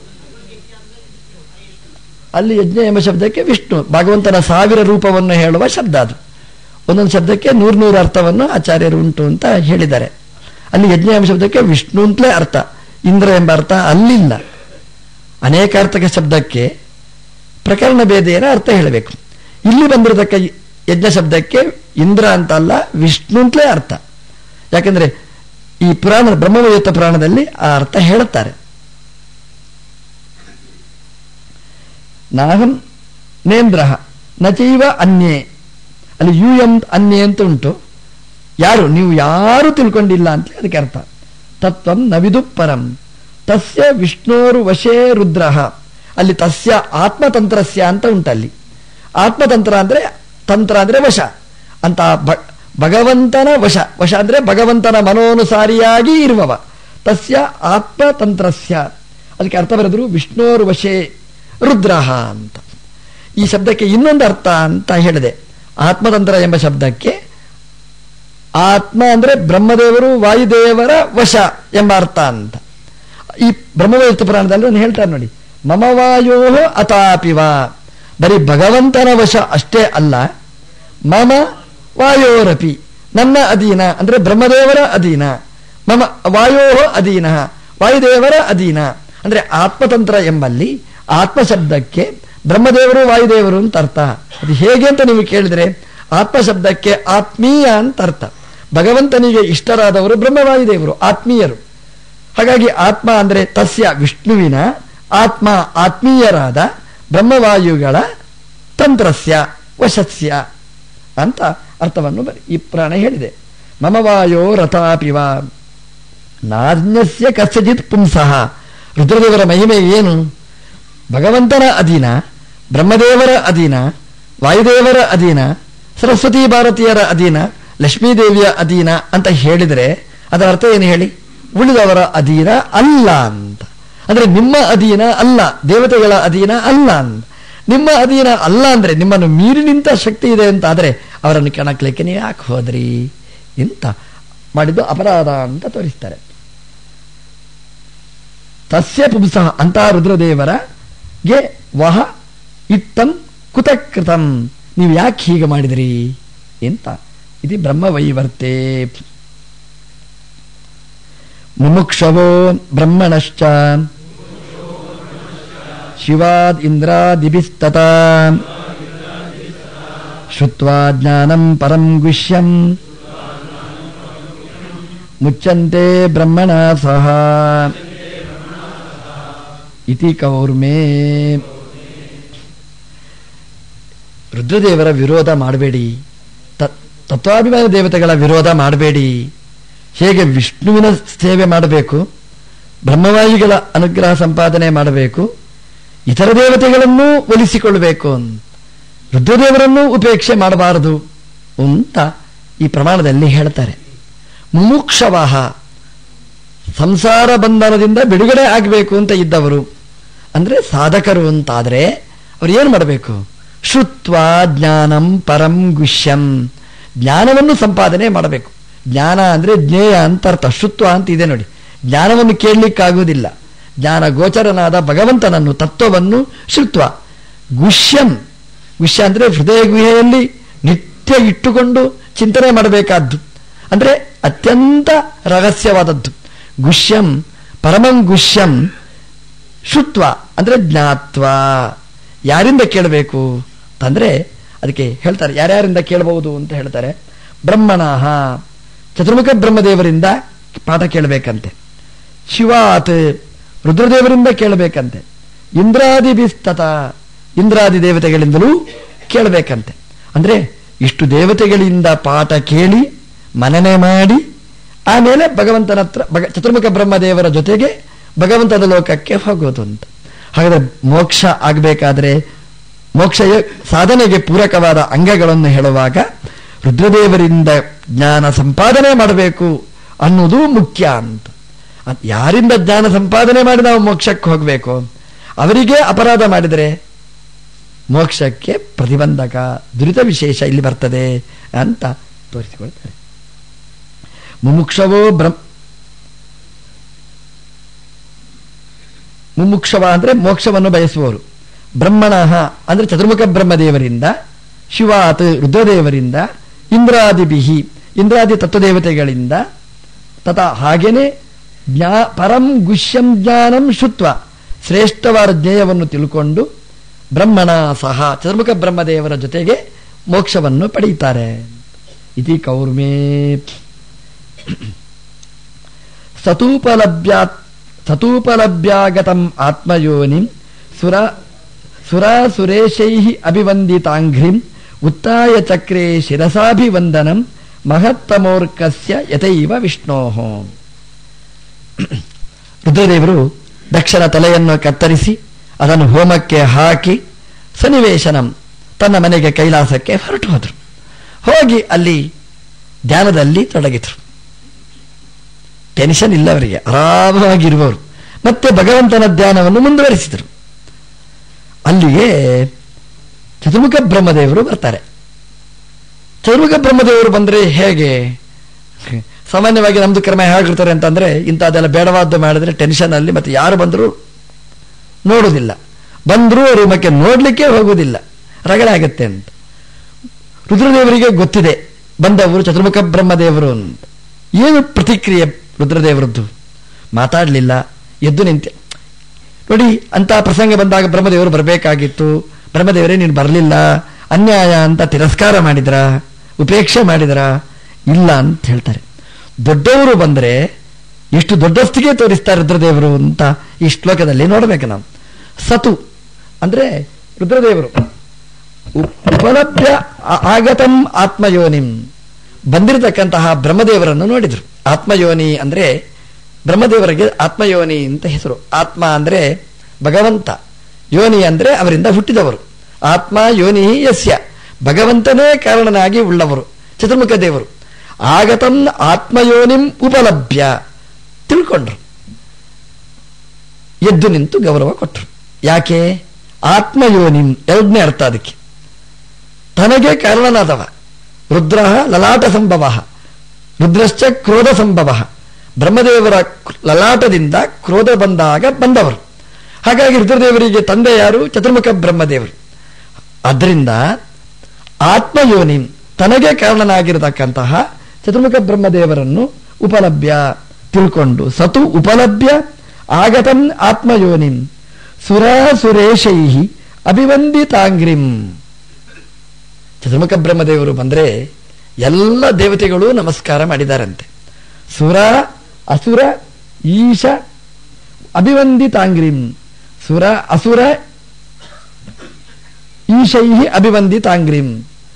ಅಲ್ಲಿ ಯಜ್ಞ ಎಂಬ ಶಬ್ದಕ್ಕೆ ವಿಷ್ಣು ಭಗವಂತನ ಸಾವಿರ ರೂಪವನ್ನು ಹೇಳುವ ಶಬ್ದ ಅದು ಒಂದೊಂದು ಶಬ್ದಕ್ಕೆ ನೂರು ನೂರು ಅರ್ಥವನ್ನು ಆಚಾರ್ಯರು ಉಂಟು ಅಂತ ಹೇಳಿದ್ದಾರೆ ಅಲ್ಲಿ ಯಜ್ಞ ಎಂಬ ಶಬ್ದಕ್ಕೆ ವಿಷ್ಣು ಅಂತಲೇ ಅರ್ಥ ಇಂದ್ರ ಎಂಬ ಅರ್ಥ ಅಲ್ಲಿಲ್ಲ ಅನೇಕಾರ್ಥಕ ಶಬ್ದಕ್ಕೆ ಪ್ರಕರಣ ಭೇದೆಯರ ಅರ್ಥ ಹೇಳಬೇಕು ಇಲ್ಲಿ ಬಂದಿರತಕ್ಕ ಯಜ್ಞ ಶಬ್ದಕ್ಕೆ ಇಂದ್ರ ಅಂತ ಅಲ್ಲ ವಿಷ್ಣು ಅಂತಲೇ ಅರ್ಥ ಯಾಕಂದ್ರೆ ಈ ಪುರಾಣ ಬ್ರಹ್ಮವಯುತ್ತ ಪುರಾಣದಲ್ಲಿ ಆ ಅರ್ಥ ಹೇಳುತ್ತಾರೆ ನಾಹಂ ನೇಂದ್ರ ನಚೈವ ಅನ್ಯೇ ಅಲ್ಲಿ ಯು ಎಂ ಅನ್ಯೇ ಅಂತ ಉಂಟು ಯಾರು ನೀವು ಯಾರು ತಿಳ್ಕೊಂಡಿಲ್ಲ ಅಂತ ಅದಕ್ಕೆ ಅರ್ಥ ತತ್ವಂ ನವಿದು ಪರಂ ತಸ್ಯ ವಿಷ್ಣೋರು ವಶೇ ರುದ್ರ ಅಲ್ಲಿ ತಸ್ಯ ಆತ್ಮತಂತ್ರಸ್ಯ ಅಂತ ಉಂಟಲ್ಲಿ ಆತ್ಮತಂತ್ರ ಅಂದ್ರೆ ತಂತ್ರ ಅಂದ್ರೆ ವಶ ಅಂತ ಭ- ಭಗವಂತನ ವಶ ವಶ ಅಂದ್ರೆ ಭಗವಂತನ ಮನೋನುಸಾರಿಯಾಗಿ ಇರುವವ ತಸ್ಯ ಆತ್ಮತಂತ್ರಸ್ಯ ಅದಕ್ಕೆ ಅರ್ಥ ಬರೆದ್ರು ವಿಷ್ಣೋರ್ ವಶೇ ರುದ್ರ ಅಂತ ಈ ಶಬ್ದಕ್ಕೆ ಇನ್ನೊಂದು ಅರ್ಥ ಅಂತ ಹೇಳಿದೆ ಆತ್ಮತಂತ್ರ ಎಂಬ ಶಬ್ದಕ್ಕೆ ಆತ್ಮ ಅಂದ್ರೆ ಬ್ರಹ್ಮದೇವರು ವಾಯುದೇವರ ವಶ ಎಂಬ ಅರ್ಥ ಅಂತ ಈ ಬ್ರಹ್ಮವೈತ ಪುರಾಣದಲ್ಲಿ ಒಂದು ಹೇಳ್ತಾರೆ ನೋಡಿ ಮಮ ವಾಯೋ ಅತಾಪಿವ ಬರೀ ಭಗವಂತನ ವಶ ಅಷ್ಟೇ ಅಲ್ಲ ಮಮ ವಾಯೋರಪಿ ನನ್ನ ಅಧೀನ ಅಂದ್ರೆ ಬ್ರಹ್ಮದೇವರ ಅಧೀನ ಮಮ ವಾಯೋ ಅಧೀನ ವಾಯುದೇವರ ಅಧೀನ ಅಂದ್ರೆ ಆತ್ಮತಂತ್ರ ಎಂಬಲ್ಲಿ ಆತ್ಮ ಶಬ್ದಕ್ಕೆ ಬ್ರಹ್ಮದೇವರು ವಾಯುದೇವರು ಅಂತ ಅರ್ಥ ಅದು ಹೇಗೆ ಅಂತ ನೀವು ಕೇಳಿದ್ರೆ ಆತ್ಮ ಶಬ್ದಕ್ಕೆ ಆತ್ಮೀಯ ಅಂತ ಅರ್ಥ ಭಗವಂತನಿಗೆ ಇಷ್ಟರಾದವರು ಬ್ರಹ್ಮವಾಯುದೇವರು ಆತ್ಮೀಯರು ಹಾಗಾಗಿ ಆತ್ಮ ಅಂದ್ರೆ ತಸ್ಯ ವಿಷ್ಣುವಿನ ಆತ್ಮ ಆತ್ಮೀಯರಾದ ಬ್ರಹ್ಮವಾಯುಗಳ ತಂತ್ರಸ್ಯ ವಶಸ್ಯ ಅಂತ ಅರ್ಥವನ್ನು ಬರಿ ಈ ಪುರಾಣ ಹೇಳಿದೆ ಮಮ ವಾಯೋ ರಥಾಪಿವ ನಾಜ್ಞಸ್ಯ ಕಸ್ಯಚಿತ್ ಪುಂಸಃ ರುದ್ರದೇವರ ಮಹಿಮೆ ಏನು ಭಗವಂತನ ಅಧೀನ ಬ್ರಹ್ಮದೇವರ ಅಧೀನ ವಾಯುದೇವರ ಅಧೀನ ಸರಸ್ವತಿ ಭಾರತೀಯರ ಅಧೀನ ಲಕ್ಷ್ಮೀದೇವಿಯ ಅಧೀನ ಅಂತ ಹೇಳಿದರೆ ಅದರ ಅರ್ಥ ಏನು ಹೇಳಿ ಉಳಿದವರ ಅಧೀನ ಅಲ್ಲ ಅಂತ ಅಂದ್ರೆ ನಿಮ್ಮ ಅಧೀನ ಅಲ್ಲ ದೇವತೆಗಳ ಅಧೀನ ಅಲ್ಲ ಅಂತ ನಿಮ್ಮ ಅಧೀನ ಅಲ್ಲ ಅಂದ್ರೆ ನಿಮ್ಮನ್ನು ಮೀರಿ ನಿಂತ ಶಕ್ತಿ ಇದೆ ಅಂತ ಆದ್ರೆ ಅವರನ್ನು ಕೆಣಕ್ಲಿಕ್ಕೆ ನೀವು ಯಾಕೆ ಹೋದ್ರಿ ಇಂತ ಮಾಡಿದ್ದು ಅಪರಾಧ ಅಂತ ತೋರಿಸ್ತಾರೆ ತಸ್ಯ ಪುಂಸಃ ಅಂತ ರುದ್ರದೇವರ ಗೆ ವಹ ಇತ್ತಂ ಕುತಕೃತಂ ನೀವು ಯಾಕೆ ಹೀಗೆ ಮಾಡಿದಿರಿ ಎಂತ ಇದು ಬ್ರಹ್ಮವೈವರ್ತೆ ಮುಮುಕ್ಷವೋ ಬ್ರಹ್ಮಣಶ್ಚ ಶಿವಾದ್ ಇಂದ್ರಾದಿಭಿಸ್ತತ ಶ್ರುತ್ವಾ ಜ್ಞಾನಂ ಪರಂ ಗುಷ್ಯಂ ಮುಚ್ಚಂತೆ ಬ್ರಹ್ಮಣ ಸಹ ಇತಿ ಕೌರ್ಮೇ ರುದ್ರದೇವರ ವಿರೋಧ ಮಾಡಬೇಡಿ ತತ್ವಾಭಿಮಾನ ದೇವತೆಗಳ ವಿರೋಧ ಮಾಡಬೇಡಿ ಹೇಗೆ ವಿಷ್ಣುವಿನ ಸೇವೆ ಮಾಡಬೇಕು ಬ್ರಹ್ಮವಾಯುಗಳ ಅನುಗ್ರಹ ಸಂಪಾದನೆ ಮಾಡಬೇಕು ಇತರ ದೇವತೆಗಳನ್ನೂ ಒಲಿಸಿಕೊಳ್ಳಬೇಕು ರುದ್ರದೇವರನ್ನೂ ಉಪೇಕ್ಷೆ ಮಾಡಬಾರದು ಅಂತ ಈ ಪ್ರಮಾಣದಲ್ಲಿ ಹೇಳ್ತಾರೆ ಮುಮುಕ್ಷವಾಹ ಸಂಸಾರ ಬಂಧನದಿಂದ ಬಿಡುಗಡೆ ಆಗಬೇಕು ಅಂತ ಇದ್ದವರು ಅಂದ್ರೆ ಸಾಧಕರು ಅಂತಾದ್ರೆ ಅವ್ರು ಏನು ಮಾಡಬೇಕು ಶುತ್ವ ಜ್ಞಾನಂ ಪರಂ ಗುಷ್ಯಂ ಜ್ಞಾನವನ್ನು ಸಂಪಾದನೆ ಮಾಡಬೇಕು ಜ್ಞಾನ ಅಂದ್ರೆ ಜ್ಞೇಯ ಅಂತ ಅರ್ಥ ಶುತ್ವ ಅಂತ ಇದೆ ನೋಡಿ ಜ್ಞಾನವನ್ನು ಕೇಳಲಿಕ್ಕಾಗುವುದಿಲ್ಲ ಜ್ಞಾನ ಗೋಚರನಾದ ಭಗವಂತನನ್ನು ತತ್ವವನ್ನು ಶುತ್ವ ಗುಷ್ಯಂ ಗುಷ್ಯ ಅಂದ್ರೆ ಹೃದಯ ಗುಹೆಯಲ್ಲಿ ನಿತ್ಯ ಇಟ್ಟುಕೊಂಡು ಚಿಂತನೆ ಮಾಡಬೇಕಾದ್ದು ಅಂದ್ರೆ ಅತ್ಯಂತ ರಹಸ್ಯವಾದದ್ದು ಗುಷ್ಯಂ ಪರಮಂ ಗುಷ್ಯಂ ಶುತ್ವ ಅಂದ್ರೆ ಜ್ಞಾತ್ವ ಯಾರಿಂದ ಕೇಳಬೇಕು ಅಂತಂದ್ರೆ ಅದಕ್ಕೆ ಹೇಳ್ತಾರೆ ಯಾರ್ಯಾರಿಂದ ಕೇಳಬಹುದು ಅಂತ ಹೇಳ್ತಾರೆ ಬ್ರಹ್ಮಣಃ ಚತುರ್ಮುಖ ಬ್ರಹ್ಮದೇವರಿಂದ ಪಾಠ ಕೇಳಬೇಕಂತೆ ಶಿವಾತ್ ರುದ್ರದೇವರಿಂದ ಕೇಳಬೇಕಂತೆ ಇಂದ್ರಾದಿ ಬಿಸ್ತತ ಇಂದ್ರಾದಿ ದೇವತೆಗಳಿಂದಲೂ ಕೇಳಬೇಕಂತೆ ಅಂದ್ರೆ ಇಷ್ಟು ದೇವತೆಗಳಿಂದ ಪಾಠ ಕೇಳಿ ಮನನೆ ಮಾಡಿ ಆಮೇಲೆ ಭಗವಂತನ ಹತ್ರ ಭಗ ಚತುರ್ಮುಖ ಬ್ರಹ್ಮದೇವರ ಜೊತೆಗೆ ಭಗವಂತನ ಲೋಕಕ್ಕೆ ಹೋಗೋದು ಅಂತ ಹಾಗಾದ್ರೆ ಮೋಕ್ಷ ಆಗಬೇಕಾದ್ರೆ ಮೋಕ್ಷ ಸಾಧನೆಗೆ ಪೂರಕವಾದ ಅಂಗಗಳನ್ನು ಹೇಳುವಾಗ ರುದ್ರದೇವರಿಂದ ಜ್ಞಾನ ಸಂಪಾದನೆ ಮಾಡಬೇಕು ಅನ್ನೋದು ಮುಖ್ಯ ಅಂತ ಅದ್ ಯಾರಿಂದ ಜ್ಞಾನ ಸಂಪಾದನೆ ಮಾಡಿ ನಾವು ಮೋಕ್ಷಕ್ಕೆ ಹೋಗಬೇಕು ಅವರಿಗೆ ಅಪರಾಧ ಮಾಡಿದರೆ ಮೋಕ್ಷಕ್ಕೆ ಪ್ರತಿಬಂಧಕ ದುರಿತ ವಿಶೇಷ ಇಲ್ಲಿ ಬರ್ತದೆ ಅಂತ ತೋರಿಸಿಕೊಳ್ತಾರೆ ಮುಮುಕ್ಷವೋ ಬ್ರಹ್ಮ ಮುಮುಕ್ಷವ ಅಂದ್ರೆ ಮೋಕ್ಷವನ್ನು ಬಯಸುವವರು ಬ್ರಹ್ಮಣಃ ಅಂದ್ರೆ ಚತುರ್ಮುಖ ಬ್ರಹ್ಮದೇವರಿಂದ ಶಿವಾತ್ ರುದ್ರದೇವರಿಂದ ಇಂದ್ರಾದಿಬಿಹಿ ಇಂದ್ರಾದಿ ತತ್ವದೇವತೆಗಳಿಂದ ತಥಾ ಹಾಗೇನೆ ಜ್ಞಾ ಪರಂ ಗುಷ್ಯಂ ಜ್ಞಾನಂ ಶುತ್ವ ಶ್ರೇಷ್ಠವಾದ ಜ್ಞೇಯವನ್ನು ತಿಳ್ಕೊಂಡು ಬ್ರಹ್ಮಣ ಸಹ ಚತುರ್ಮುಖ ಬ್ರಹ್ಮದೇವರ ಜೊತೆಗೆ ಮೋಕ್ಷವನ್ನು ಪಡೆಯುತ್ತಾರೆ ಇತಿ ಕೌರ್ಮೇ ಸತೂಪಲಭ್ಯಾ ಸತೂಪಲಭ್ಯಾಗತಂ ಆತ್ಮಯೋನಿಂ ಸುರ ಸುರಾಸುರೇಶೈ ಅಭಿವಂದಿತಾಂಘ್ರಿಂ ಉತ್ತಾಯ ಚಕ್ರೇ ಶಿರಸಾಭಿವಂದನಂ ಮಹತ್ತಮೋರ್ಕಸ್ಯ ಯಥೈವ ವಿಷ್ಣೋ ರುದ್ರದೇವರು ದಕ್ಷನ ತಲೆಯನ್ನು ಕತ್ತರಿಸಿ ಅದನ್ನು ಹೋಮಕ್ಕೆ ಹಾಕಿ ಸನ್ನಿವೇಶನಂ ತನ್ನ ಮನೆಗೆ ಕೈಲಾಸಕ್ಕೆ ಹೊರಟು ಹೋದರು ಹೋಗಿ ಅಲ್ಲಿ ಧ್ಯಾನದಲ್ಲಿ ತೊಡಗಿದ್ರು ಟೆನ್ಷನ್ ಇಲ್ಲ ಅವರಿಗೆ ಆರಾಮವಾಗಿರುವವರು ಮತ್ತೆ ಭಗವಂತನ ಧ್ಯಾನವನ್ನು ಮುಂದುವರಿಸಿದರು ಅಲ್ಲಿಗೆ ಚತುರ್ಮುಖ ಬ್ರಹ್ಮದೇವರು ಬರ್ತಾರೆ ಚತುರ್ಮುಖ ಬ್ರಹ್ಮದೇವರು ಬಂದ್ರೆ ಹೇಗೆ ಸಾಮಾನ್ಯವಾಗಿ ನಮ್ದು ಕ್ರಮ ಹೇಗಿರ್ತಾರೆ ಅಂತಂದ್ರೆ ಇಂಥದ್ದೆಲ್ಲ ಬೇಡವಾದ್ದು ಮಾಡಿದ್ರೆ ಟೆನ್ಷನ್ ಅಲ್ಲಿ ಮತ್ತೆ ಯಾರು ಬಂದರೂ ನೋಡುವುದಿಲ್ಲ ಬಂದರೂ ರೂಮಕ್ಕೆ ನೋಡ್ಲಿಕ್ಕೆ ಹೋಗುವುದಿಲ್ಲ ರಗಳೆ ಆಗತ್ತೆ ಅಂತ ರುದ್ರದೇವರಿಗೆ ಗೊತ್ತಿದೆ ಬಂದವರು ಚತುರ್ಮುಖ ಬ್ರಹ್ಮದೇವರು ಅಂತ ಏನು ಪ್ರತಿಕ್ರಿಯೆ ರುದ್ರದೇವರದ್ದು ಮಾತಾಡಲಿಲ್ಲ ಎದ್ದು ನಿಂತೆ ನೋಡಿ ಅಂತ ಪ್ರಸಂಗ ಬಂದಾಗ ಬ್ರಹ್ಮದೇವರು ಬರಬೇಕಾಗಿತ್ತು ಬ್ರಹ್ಮದೇವರೇ ನೀನು ಬರಲಿಲ್ಲ ಅನ್ಯಾಯ ಅಂತ ತಿರಸ್ಕಾರ ಮಾಡಿದ್ರ ಉಪೇಕ್ಷೆ ಮಾಡಿದ್ರ ಇಲ್ಲ ಅಂತ ಹೇಳ್ತಾರೆ ದೊಡ್ಡವರು ಬಂದರೆ ಎಷ್ಟು ದೊಡ್ಡಸ್ತಿಗೆ ತೋರಿಸ್ತಾರೆ ರುದ್ರದೇವರು ಅಂತ ಈ ಶ್ಲೋಕದಲ್ಲಿ ನೋಡ್ಬೇಕು ನಾವು ಸತು ಅಂದ್ರೆ ರುದ್ರದೇವರು ಉ- ಉಪಲಭ್ಯ ಆ- ಆಗತಂ ಆತ್ಮಯೋನಿಂ ಬಂದಿರತಕ್ಕಂತಹ ಬ್ರಹ್ಮದೇವರನ್ನು ನೋಡಿದ್ರು ಆತ್ಮಯೋನಿ ಅಂದ್ರೆ ಬ್ರಹ್ಮದೇವರಿಗೆ ಆತ್ಮಯೋನಿ ಅಂತ ಹೆಸರು ಆತ್ಮ ಅಂದ್ರೆ ಭಗವಂತ ಯೋನಿ ಅಂದ್ರೆ ಅವರಿಂದ ಹುಟ್ಟಿದವರು ಆತ್ಮ ಯೋನಿ ಯಸ್ಯ ಭಗವಂತನೇ ಕಾರಣನಾಗಿ ಉಳ್ಳವರು ಚತುರ್ಮುಖ ದೇವರು ಆಗತಂ ಆತ್ಮಯೋನಿಂ ಉಪಲಭ್ಯ ತಿಳ್ಕೊಂಡ್ರು ಎದ್ದು ನಿಂತು ಗೌರವ ಕೊಟ್ಟರು ಯಾಕೆ ಆತ್ಮಯೋನಿಂ ಎರಡನೇ ಅರ್ಥ ಅದಕ್ಕೆ ತನಗೆ ಕಾರಣನಾದವ ರುದ್ರ ಲಲಾಟ ಸಂಭವ ರುದ್ರಶ್ಚ ಕ್ರೋಧ ಸಂಭವ ಬ್ರಹ್ಮದೇವರ ಕ್ರ- ಲಲಾಟದಿಂದ ಕ್ರೋಧ ಬಂದಾಗ ಬಂದವರು ಹಾಗಾಗಿ ರುದ್ರದೇವರಿಗೆ ತಂದೆ ಯಾರು ಚತುರ್ಮುಖ ಬ್ರಹ್ಮದೇವರು ಅದರಿಂದ ಆತ್ಮಯೋನಿ ತನಗೆ ಕಾರಣನಾಗಿರತಕ್ಕಂತಹ ಚತುರ್ಮುಖ ಬ್ರಹ್ಮದೇವರನ್ನು ಉಪಲಭ್ಯ ತಿಳ್ಕೊಂಡು ಸತು ಉಪಲಭ್ಯ ಆಗತಂ ಆತ್ಮಯೋನಿಂ ಸುರಾಸುರೇಶೈ ಅಭಿವಂದಿತಾಂಗ್ರಿಂ ಚತುರ್ಮುಖ ಬ್ರಹ್ಮದೇವರು ಬಂದ್ರೆ ಎಲ್ಲ ದೇವತೆಗಳು ನಮಸ್ಕಾರ ಮಾಡಿದಾರಂತೆ ಸುರ ಅಸುರ ಈಶ ಅಭಿವಂದಿತಾಂಗ್ರಿಂ ಸುರ ಅಸುರ ಈಶೈ ಅಭಿವಂದಿತಾಂಗ್ರಿಂ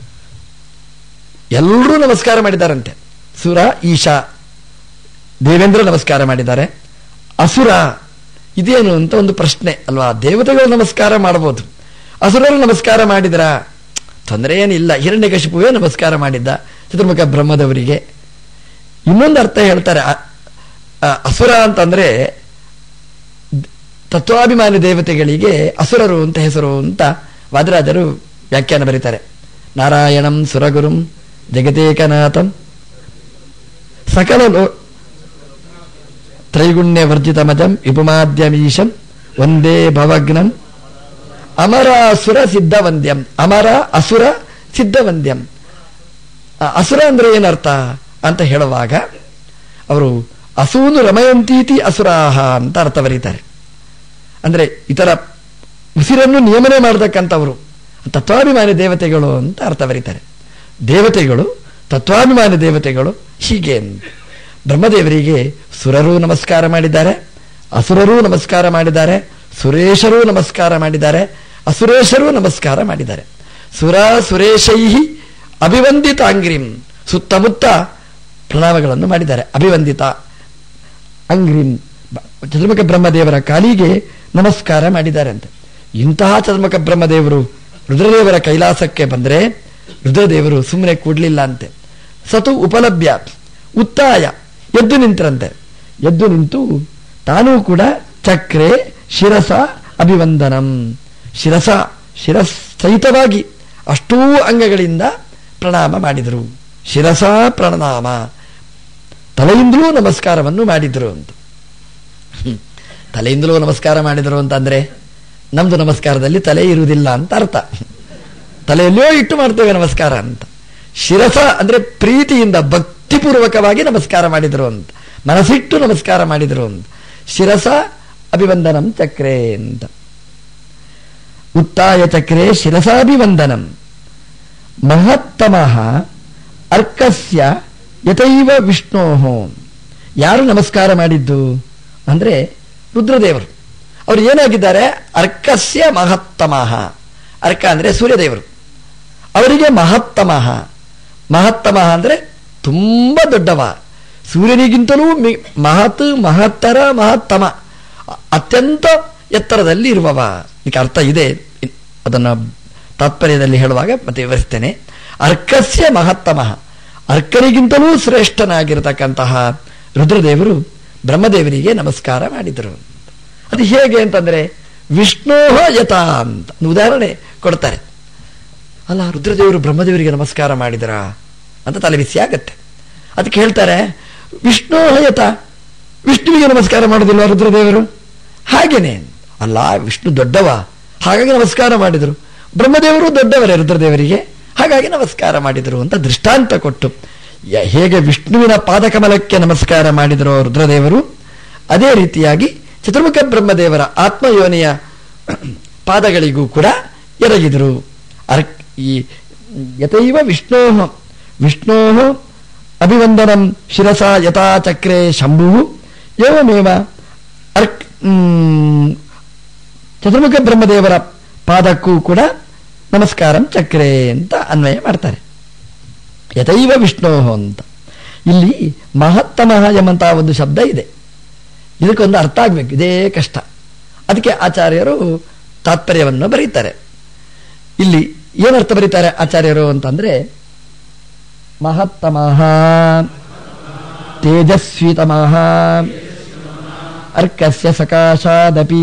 ಎಲ್ಲರೂ ನಮಸ್ಕಾರ ಮಾಡಿದಾರಂತೆ ಸುರ ಈಶಾ ದೇವೇಂದ್ರ ನಮಸ್ಕಾರ ಮಾಡಿದ್ದಾರೆ ಅಸುರ ಇದೇನು ಅಂತ ಒಂದು ಪ್ರಶ್ನೆ ಅಲ್ವಾ ದೇವತೆಗಳು ನಮಸ್ಕಾರ ಮಾಡಬಹುದು ಅಸುರರು ನಮಸ್ಕಾರ ಮಾಡಿದ್ರ ತೊಂದರೆ ಏನಿಲ್ಲ ಹಿರಣ್ಯಕಶಿಪುವೇ ನಮಸ್ಕಾರ ಮಾಡಿದ್ದ ಚತುರ್ಮುಖ ಬ್ರಹ್ಮದವರಿಗೆ ಇನ್ನೊಂದು ಅರ್ಥ ಹೇಳ್ತಾರೆ ಅ- ಅ- ಅಸುರ ಅಂತಂದ್ರೆ ತತ್ವಾಭಿಮಾನಿ ದೇವತೆಗಳಿಗೆ ಅಸುರರು ಅಂತ ಹೆಸರು ಅಂತ ವಾದರಾಜರು ವ್ಯಾಖ್ಯಾನ ಬರೀತಾರೆ ನಾರಾಯಣಂ ಸುರಗುರುಂ ಜಗತೇಕನಾಥಂ ಸಕಲ ಲೋ ತ್ರೈಗುಣ್ಯ ವರ್ಜಿತಮಜಂ ವಿಪುಮಾದ್ಯಮೀಶಂ ಒಂದೇ ಭವಗ್ನಂ ಅಮರ ಅಸುರ ಸಿದ್ಧವಂದ್ಯಂ ಅಮರ ಅಸುರ ಸಿದ್ಧವಂದ್ಯಂ ಆ ಅಸುರ ಅಂದ್ರೆ ಏನರ್ಥ ಅಂತ ಹೇಳುವಾಗ ಅವರು ಅಸೂನು ರಮಯಂತೀತಿ ಅಸುರಾಹ ಅಂತ ಅರ್ಥ ಬರೀತಾರೆ ಅಂದ್ರೆ ಇತರ ಉಸಿರನ್ನು ನಿಯಮನೆ ಮಾಡತಕ್ಕಂಥವರು ತತ್ವಾಭಿಮಾನಿ ದೇವತೆಗಳು ಅಂತ ಅರ್ಥ ಬರೀತಾರೆ ದೇವತೆಗಳು ತತ್ವಾಭಿಮಾನಿ ದೇವತೆಗಳು ಹೀಗೆ ಅಂತ ಬ್ರಹ್ಮದೇವರಿಗೆ ಸುರರು ನಮಸ್ಕಾರ ಮಾಡಿದ್ದಾರೆ ಅಸುರರೂ ನಮಸ್ಕಾರ ಮಾಡಿದ್ದಾರೆ ಸುರೇಶರೂ ನಮಸ್ಕಾರ ಮಾಡಿದ್ದಾರೆ ಅಸುರೇಶರೂ ನಮಸ್ಕಾರ ಮಾಡಿದ್ದಾರೆ ಸುರ ಸುರೇಶೈ ಅಭಿವಂದಿತಾಂಗ್ರಿಂ ಸುತ್ತಮುತ್ತ ಪ್ರಣಾಮಗಳನ್ನು ಮಾಡಿದ್ದಾರೆ ಅಭಿವಂದಿತ ಅಂಗ್ರಿಂ ಬ- ಚತುರ್ಮುಖ ಬ್ರಹ್ಮದೇವರ ಕಾಲಿಗೆ ನಮಸ್ಕಾರ ಮಾಡಿದ್ದಾರೆ ಅಂತ ಇಂತಹ ಚತುರ್ಮುಖ ಬ್ರಹ್ಮದೇವರು ರುದ್ರದೇವರ ಕೈಲಾಸಕ್ಕೆ ಬಂದರೆ ರುದ್ರದೇವರು ಸುಮ್ಮನೆ ಕೂಡ್ಲಿಲ್ಲ ಅಂತೆ ಸತು ಉಪಲಭ್ಯ ಉತ್ತಾಯ ಎದ್ದು ನಿಂತರಂತೆ ಎದ್ದು ನಿಂತು ತಾನೂ ಕೂಡ ಚಕ್ರೆ ಶಿರಸ ಅಭಿವಂದನಂ ಶಿರಸ ಶಿರಸ್ ಸಹಿತವಾಗಿ ಅಷ್ಟೂ ಅಂಗಗಳಿಂದ ಪ್ರಣಾಮ ಮಾಡಿದರು ಶಿರಸ ಪ್ರಣಾಮ ತಲೆಯಿಂದಲೂ ನಮಸ್ಕಾರವನ್ನು ಮಾಡಿದರು ಅಂತ ಹ್ಮ್. ತಲೆಯಿಂದಲೂ ನಮಸ್ಕಾರ ಮಾಡಿದರು ಅಂತಂದ್ರೆ ನಮ್ದು ನಮಸ್ಕಾರದಲ್ಲಿ ತಲೆ ಇರುವುದಿಲ್ಲ ಅಂತ ಅರ್ಥ ತಲೆಯಲ್ಲಿಯೋ ಇಟ್ಟು ಮಾಡ್ತೇವೆ ನಮಸ್ಕಾರ ಅಂತ ಶಿರಸ ಅಂದ್ರೆ ಪ್ರೀತಿಯಿಂದ ಭಕ್ತಿಪೂರ್ವಕವಾಗಿ ನಮಸ್ಕಾರ ಮಾಡಿದರು ಅಂತ ಮನಸ್ಸಿಟ್ಟು ನಮಸ್ಕಾರ ಮಾಡಿದರು ಅಂತ ಶಿರಸ ಅಭಿವಂದನಂ ಚಕ್ರೆ ಅಂತ ಉತ್ತಾಯ ಚಕ್ರೆ ಶಿರಸಾಭಿವಂದನಂ ಮಹತ್ತಮಃ ಅರ್ಕಸ್ಯ ಯಥೈವ ವಿಷ್ಣೋ ಯಾರು ನಮಸ್ಕಾರ ಮಾಡಿದ್ದು ಅಂದ್ರೆ ರುದ್ರದೇವರು ಅವರು ಏನಾಗಿದ್ದಾರೆ ಅರ್ಕಸ್ಯ ಮಹತ್ತಮಃ ಅರ್ಕ ಅಂದ್ರೆ ಸೂರ್ಯದೇವರು ಅವರಿಗೆ ಮಹತ್ತಮಃ ಮಹತ್ತಮಃ ಅಂದ್ರೆ ತುಂಬಾ ದೊಡ್ಡವ ಸೂರ್ಯನಿಗಿಂತಲೂ ಮಿ ಮಹತ್ ಮಹತ್ತರ ಮಹತ್ತಮ ಅ- ಅತ್ಯಂತ ಎತ್ತರದಲ್ಲಿ ಇರುವವ ಇದಕ್ಕೆ ಅರ್ಥ ಇದೆ ಇ- ಅದನ್ನ ತಾತ್ಪರ್ಯದಲ್ಲಿ ಹೇಳುವಾಗ ಮತ್ತೆ ವಿವರಿಸ್ತೇನೆ ಅರ್ಕಸ್ಯ ಮಹತ್ತಮಃ ಅರ್ಕನಿಗಿಂತಲೂ ಶ್ರೇಷ್ಠನಾಗಿರತಕ್ಕಂತಹ ರುದ್ರದೇವರು ಬ್ರಹ್ಮದೇವರಿಗೆ ನಮಸ್ಕಾರ ಮಾಡಿದರು ಅದು ಹೇಗೆ ಅಂತಂದ್ರೆ ವಿಷ್ಣೋಹ ಯಥ ಅಂತ ಒಂದು ಉದಾಹರಣೆ ಕೊಡ್ತಾರೆ ಅಲ್ಲ ರುದ್ರದೇವರು ಬ್ರಹ್ಮದೇವರಿಗೆ ನಮಸ್ಕಾರ ಮಾಡಿದರ ಅಂತ ತಲೆಬಿಸಿ ಆಗತ್ತೆ ಅದಕ್ಕೆ ಹೇಳ್ತಾರೆ ವಿಷ್ಣು ಯತ ವಿಷ್ಣುವಿಗೆ ನಮಸ್ಕಾರ ಮಾಡೋದಿಲ್ವಾ ರುದ್ರದೇವರು ಹಾಗೇನೆ ಅಲ್ಲ ವಿಷ್ಣು ದೊಡ್ಡವ ಹಾಗಾಗಿ ನಮಸ್ಕಾರ ಮಾಡಿದರು ಬ್ರಹ್ಮದೇವರು ದೊಡ್ಡವರೇ ರುದ್ರದೇವರಿಗೆ ಹಾಗಾಗಿ ನಮಸ್ಕಾರ ಮಾಡಿದರು ಅಂತ ದೃಷ್ಟಾಂತ ಕೊಟ್ಟು ಯ- ಹೇಗೆ ವಿಷ್ಣುವಿನ ಪಾದಕಮಲಕ್ಕೆ ನಮಸ್ಕಾರ ಮಾಡಿದರೋ ರುದ್ರದೇವರು ಅದೇ ರೀತಿಯಾಗಿ ಚತುರ್ಮುಖ ಬ್ರಹ್ಮದೇವರ ಆತ್ಮಯೋನಿಯ ಪಾದಗಳಿಗೂ ಕೂಡ ಎರಗಿದರು ಅರ್ ಈ ಯಥೈವ ವಿಷ್ಣೋ ವಿಷ್ಣೋ ಅಭಿವಂದನಂ ಶಿರಸ ಯಥಾ ಚಕ್ರೆ ಶಂಭು ಏವಮೇವ ಅರ್ಕ್ ಮ್, ಚತುರ್ಮುಖ ಬ್ರಹ್ಮದೇವರ ಪಾದಕ್ಕೂ ಕೂಡ ನಮಸ್ಕಾರಂ ಚಕ್ರೆ ಅಂತ ಅನ್ವಯ ಮಾಡ್ತಾರೆ ಯಥೈವ ವಿಷ್ಣೋ ಅಂತ ಇಲ್ಲಿ ಮಹತ್ತಮಃ ಎಂಬಂತಹ ಒಂದು ಶಬ್ದ ಇದೆ ಇದಕ್ಕೊಂದು ಅರ್ಥ ಆಗ್ಬೇಕು ಇದೇ ಕಷ್ಟ ಅದಕ್ಕೆ ಆಚಾರ್ಯರು ತಾತ್ಪರ್ಯವನ್ನು ಬರೀತಾರೆ ಇಲ್ಲಿ ಏನರ್ಥ ಬರೀತಾರೆ ಆಚಾರ್ಯರು ಅಂತಂದ್ರೆ ಮಹತ್ತಮಃ ತೇಜಸ್ವಿತಮಃ ಅರ್ಕಸ್ಯ ಸಕಾಶಾದಪಿ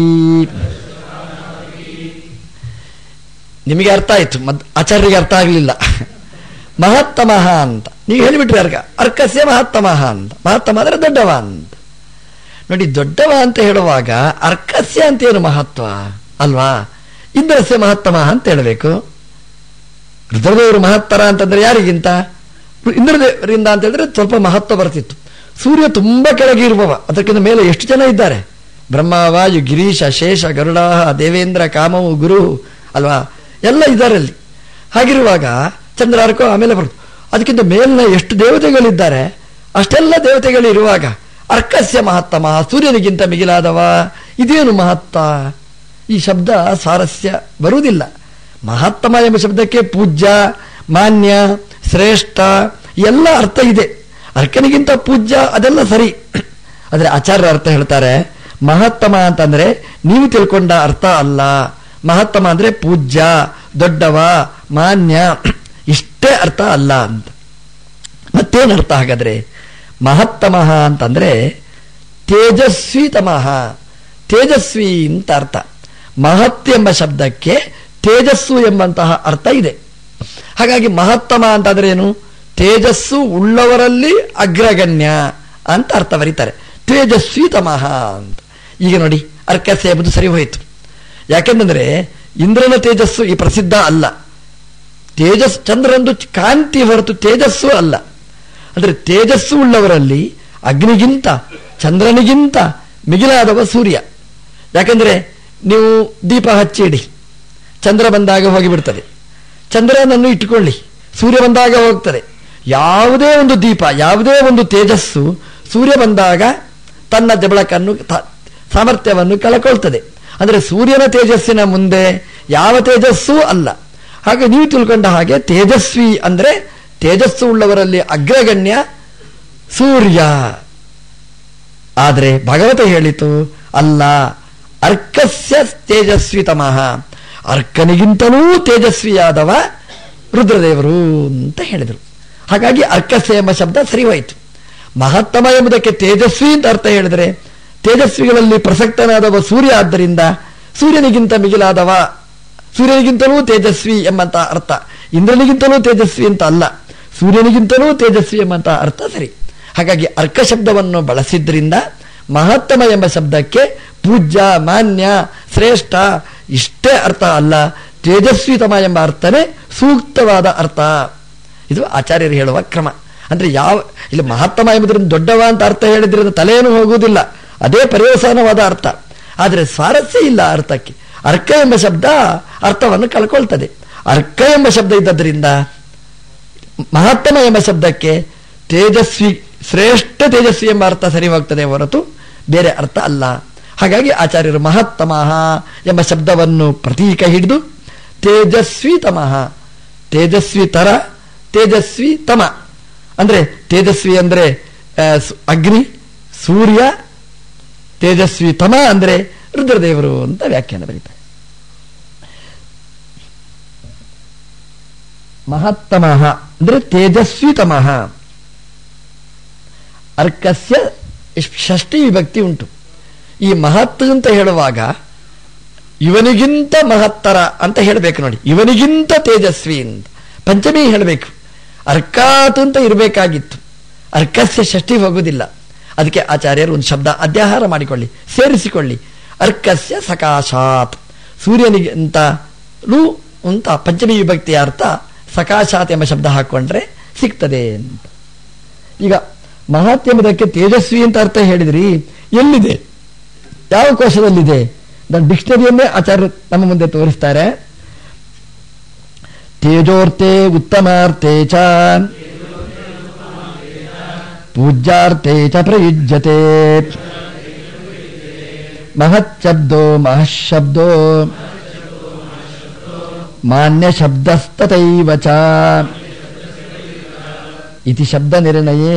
ನಿಮಗೆ ಅರ್ಥ ಆಯ್ತು ಮತ್ ಆಚಾರ್ಯರಿಗೆ ಅರ್ಥ ಆಗಲಿಲ್ಲ ಮಹತ್ತಮಃ ಅಂತ ನೀವು ಹೇಳಿಬಿಟ್ರಿ ಅರ್ಕ ಅರ್ಕಸ್ಯ ಮಹತ್ತಮಃ ಅಂತ ಮಹತ್ತಮ ಅಂದ್ರೆ ದೊಡ್ಡವ ಅಂತ ನೋಡಿ ದೊಡ್ಡವ ಅಂತ ಹೇಳುವಾಗ ಅರ್ಕಸ್ಯ ಅಂತ ಏನು ಮಹತ್ವ ಅಲ್ವಾ ಇಂದ್ರಸ್ಯ ಮಹತ್ತಮ ಅಂತ ಹೇಳಬೇಕು ರುದ್ರದೇವರು ಮಹತ್ತರ ಅಂತಂದ್ರೆ ಯಾರಿಗಿಂತ ಇಂದ್ರದೇವರಿಂದ ಅಂತ ಹೇಳಿದ್ರೆ ಸ್ವಲ್ಪ ಮಹತ್ವ ಬರ್ತಿತ್ತು ಸೂರ್ಯ ತುಂಬಾ ಕೆಳಗೆ ಇರುವವ ಅದಕ್ಕಿಂತ ಮೇಲೆ ಎಷ್ಟು ಜನ ಇದ್ದಾರೆ ಬ್ರಹ್ಮ ವಾಯು ಗಿರೀಶ ಶೇಷ ಗರುಡ ದೇವೇಂದ್ರ ಕಾಮವು ಗುರು ಅಲ್ವಾ ಎಲ್ಲ ಇದ್ದಾರೆ ಅಲ್ಲಿ ಹಾಗಿರುವಾಗ ಚಂದ್ರ ಅರ್ಕೋ ಆಮೇಲೆ ಬರುತ್ತೆ ಅದಕ್ಕಿಂತ ಮೇಲಿನ ಎಷ್ಟು ದೇವತೆಗಳಿದ್ದಾರೆ ಅಷ್ಟೆಲ್ಲ ದೇವತೆಗಳು ಇರುವಾಗ ಅರ್ಕಸ್ಯ ಮಹತ್ತಮ ಸೂರ್ಯನಿಗಿಂತ ಮಿಗಿಲಾದವ ಇದೇನು ಮಹತ್ತ ಈ ಶಬ್ದ ಸ್ವಾರಸ್ಯ ಬರುವುದಿಲ್ಲ ಮಹತ್ತಮ ಎಂಬ ಶಬ್ದಕ್ಕೆ ಪೂಜ್ಯ ಮಾನ್ಯ ಶ್ರೇಷ್ಠ ಎಲ್ಲ ಅರ್ಥ ಇದೆ ಅರ್ಕನಿಗಿಂತ ಪೂಜ್ಯ ಅದೆಲ್ಲ ಸರಿ ಆದರೆ ಆಚಾರ್ಯರ ಅರ್ಥ ಹೇಳ್ತಾರೆ ಮಹತ್ತಮ ಅಂತಂದ್ರೆ ನೀವು ತಿಳ್ಕೊಂಡ ಅರ್ಥ ಅಲ್ಲ ಮಹತ್ತಮ ಅಂದ್ರೆ ಪೂಜ್ಯ ದೊಡ್ಡವ ಮಾನ್ಯ ಇಷ್ಟೇ ಅರ್ಥ ಅಲ್ಲ ಅಂತ ಮತ್ತೇನು ಅರ್ಥ ಹಾಗಾದ್ರೆ ಮಹತ್ತಮಃ ಅಂತಂದ್ರೆ ತೇಜಸ್ವಿತಮಃ ತೇಜಸ್ವಿ ಅಂತ ಅರ್ಥ ಮಹತ್ ಎಂಬ ಶಬ್ದಕ್ಕೆ ತೇಜಸ್ಸು ಎಂಬಂತಹ ಅರ್ಥ ಇದೆ ಹಾಗಾಗಿ ಮಹತ್ತಮ ಅಂತಂದ್ರೆ ಏನು ತೇಜಸ್ಸು ಉಳ್ಳವರಲ್ಲಿ ಅಗ್ರಗಣ್ಯ ಅಂತ ಅರ್ಥ ಬರೀತಾರೆ ತೇಜಸ್ವಿತಮಃ ಅಂತ ಈಗ ನೋಡಿ ಅರ್ಕಸ್ಯ ಎಂಬುದು ಸರಿ ಹೋಯಿತು ಯಾಕೆಂದ್ರೆ ಇಂದ್ರನ ತೇಜಸ್ಸು ಈ ಪ್ರಸಿದ್ಧ ಅಲ್ಲ ತೇಜಸ್ ಚಂದ್ರಂದು ಕಾಂತಿ ಹೊರತು ತೇಜಸ್ಸು ಅಲ್ಲ ಅಂದ್ರೆ ತೇಜಸ್ಸು ಉಳ್ಳವರಲ್ಲಿ ಅಗ್ನಿಗಿಂತ ಚಂದ್ರನಿಗಿಂತ ಮಿಗಿಲಾದವ ಸೂರ್ಯ ಯಾಕಂದ್ರೆ ನೀವು ದೀಪ ಹಚ್ಚಿಡಿ ಚಂದ್ರ ಬಂದಾಗ ಹೋಗಿಬಿಡ್ತದೆ ಚಂದ್ರನನ್ನು ಇಟ್ಟುಕೊಳ್ಳಿ ಸೂರ್ಯ ಬಂದಾಗ ಹೋಗ್ತದೆ ಯಾವುದೇ ಒಂದು ದೀಪ ಯಾವುದೇ ಒಂದು ತೇಜಸ್ಸು ಸೂರ್ಯ ಬಂದಾಗ ತನ್ನ ಬೆಳಕನ್ನು ತ- ಸಾಮರ್ಥ್ಯವನ್ನು ಕಳಕೊಳ್ತದೆ ಅಂದ್ರೆ ಸೂರ್ಯನ ತೇಜಸ್ಸಿನ ಮುಂದೆ ಯಾವ ತೇಜಸ್ಸೂ ಅಲ್ಲ ಹಾಗೆ ನೀವು ತಿಳ್ಕೊಂಡ ಹಾಗೆ ತೇಜಸ್ವಿ ಅಂದ್ರೆ ತೇಜಸ್ಸು ಉಳ್ಳವರಲ್ಲಿ ಅಗ್ರಗಣ್ಯ ಸೂರ್ಯ ಆದರೆ ಭಗವತ ಹೇಳಿತು ಅಲ್ಲ ಅರ್ಕಸ್ಯ ತೇಜಸ್ವಿತಮಃ ಅರ್ಕನಿಗಿಂತಲೂ ತೇಜಸ್ವಿಯಾದವ ರುದ್ರದೇವರು ಅಂತ ಹೇಳಿದರು ಹಾಗಾಗಿ ಅರ್ಕಸ್ಯ ಎಂಬ ಶಬ್ದ ಸರಿ ಹೋಯಿತು ಮಹತ್ತಮ ಎಂಬುದಕ್ಕೆ ತೇಜಸ್ವಿ ಅಂತ ಅರ್ಥ ಹೇಳಿದರೆ ತೇಜಸ್ವಿಗಳಲ್ಲಿ ಪ್ರಸಕ್ತನಾದವ ಸೂರ್ಯ ಆದ್ದರಿಂದ ಸೂರ್ಯನಿಗಿಂತ ಮಿಗಿಲಾದವ ಸೂರ್ಯನಿಗಿಂತಲೂ ತೇಜಸ್ವಿ ಎಂಬಂತ ಅರ್ಥ ಇಂದ್ರನಿಗಿಂತಲೂ ತೇಜಸ್ವಿ ಅಂತ ಅಲ್ಲ ಸೂರ್ಯನಿಗಿಂತಲೂ ತೇಜಸ್ವಿ ಎಂಬಂತ ಅರ್ಥ ಸರಿ ಹಾಗಾಗಿ ಅರ್ಕ ಶಬ್ದವನ್ನು ಬಳಸಿದ್ರಿಂದ ಮಹತ್ತಮ ಎಂಬ ಶಬ್ದಕ್ಕೆ ಪೂಜ್ಯ ಮಾನ್ಯ ಶ್ರೇಷ್ಠ ಇಷ್ಟೇ ಅರ್ಥ ಅಲ್ಲ ತೇಜಸ್ವಿತಮ ಎಂಬ ಅರ್ಥನೇ ಸೂಕ್ತವಾದ ಅರ್ಥ ಇದು ಆಚಾರ್ಯರು ಹೇಳುವ ಕ್ರಮ ಅಂದ್ರೆ ಯಾವ ಇಲ್ಲಿ ಮಹತ್ತಮ ಎಂಬುದರಿಂದ ದೊಡ್ಡವ ಅಂತ ಅರ್ಥ ಹೇಳಿದ್ರಿಂದ ತಲೆಯನ್ನು ಹೋಗುವುದಿಲ್ಲ ಅದೇ ಪರ್ಯವಸಾನವಾದ ಅರ್ಥ ಆದರೆ ಸ್ವಾರಸ್ಯ ಇಲ್ಲ ಅರ್ಥಕ್ಕೆ ಅರ್ಕ ಎಂಬ ಶಬ್ದ ಅರ್ಥವನ್ನು ಕಳ್ಕೊಳ್ತದೆ ಅರ್ಕ ಎಂಬ ಶಬ್ದ ಇದ್ದದ್ರಿಂದ ಮಹತ್ತಮ ಎಂಬ ಶಬ್ದಕ್ಕೆ ತೇಜಸ್ವಿ ಶ್ರೇಷ್ಠ ತೇಜಸ್ವಿ ಎಂಬ ಅರ್ಥ ಸರಿ ಹೋಗ್ತದೆ ಹೊರತು ಬೇರೆ ಅರ್ಥ ಅಲ್ಲ ಹಾಗಾಗಿ ಆಚಾರ್ಯರು ಮಹತ್ತಮಃ ಎಂಬ ಶಬ್ದವನ್ನು ಪ್ರತೀಕ ಹಿಡಿದು ತೇಜಸ್ವಿ ತಮಃ ತೇಜಸ್ವಿ ತರ ತೇಜಸ್ವಿ ತಮ ಅಂದ್ರೆ ತೇಜಸ್ವಿ ಅಂದ್ರೆ ಆ, ಸು- ಅಗ್ನಿ ಸೂರ್ಯ ತೇಜಸ್ವಿ ತಮ ಅಂದ್ರೆ ರುದ್ರದೇವರು ಅಂತ ವ್ಯಾಖ್ಯಾನ ಬರೀತಾರೆ ಮಹತ್ತಮಃ ಅಂದ್ರೆ ತೇಜಸ್ವಿತಮಃ ಅರ್ಕಸ್ಯ ಷಷ್ಠಿ ವಿಭಕ್ತಿ ಉಂಟು ಈ ಮಹತ್ ಅಂತ ಹೇಳುವಾಗ ಇವನಿಗಿಂತ ಮಹತ್ತರ ಅಂತ ಹೇಳಬೇಕು ನೋಡಿ ಇವನಿಗಿಂತ ತೇಜಸ್ವಿ ಅಂತ ಪಂಚಮಿ ಹೇಳಬೇಕು ಅರ್ಕಾತ್ ಅಂತ ಇರಬೇಕಾಗಿತ್ತು ಅರ್ಕಸ್ಯ ಷಷ್ಠಿ ಹೋಗುವುದಿಲ್ಲ ಅದಕ್ಕೆ ಆಚಾರ್ಯರು ಒಂದು ಶಬ್ದ ಅಧ್ಯಾಹಾರ ಮಾಡಿಕೊಳ್ಳಿ ಸೇರಿಸಿಕೊಳ್ಳಿ ಅರ್ಕಸ್ಯ ಸಕಾಶಾತ್ ಸೂರ್ಯನಿಗಿಂತಲೂ ಅಂತ ಪಂಚಮಿ ವಿಭಕ್ತಿಯ ಅರ್ಥ ಸಕಾಶಾತ್ ಎಂಬ ಶಬ್ದ ಹಾಕೊಂಡ್ರೆ ಸಿಗ್ತದೆ ಅಂತ ಈಗ ಮಹತ್ ಎಂಬುದಕ್ಕೆ ತೇಜಸ್ವಿ ಅಂತ ಅರ್ಥ ಹೇಳಿದ್ರಿ ಎಲ್ಲಿದೆ ಯಾವ ಕೋಶದಲ್ಲಿದೆ ನನ್ನ ಡಿಕ್ಷನರಿಯನ್ನೇ ಆಚಾರ್ಯ ನಮ್ಮ ಮುಂದೆ ತೋರಿಸ್ತಾರೆ ತೇಜೋರ್ತೆ ಉತ್ತಮಾರ್ತೆ ಚ ಪೂಜ್ಯಾರ್ತೆ ಚ ಪ್ರಯುಜ್ಯತೆ ಮಹತ್ ಶಬ್ದೋ ಮಹಶಬ್ದೋ ಮಾನ್ಯ ಶಬ್ದಸ್ತತೈವ ಚ ಇತಿ ಶಬ್ದ ನಿರ್ಣಯೇ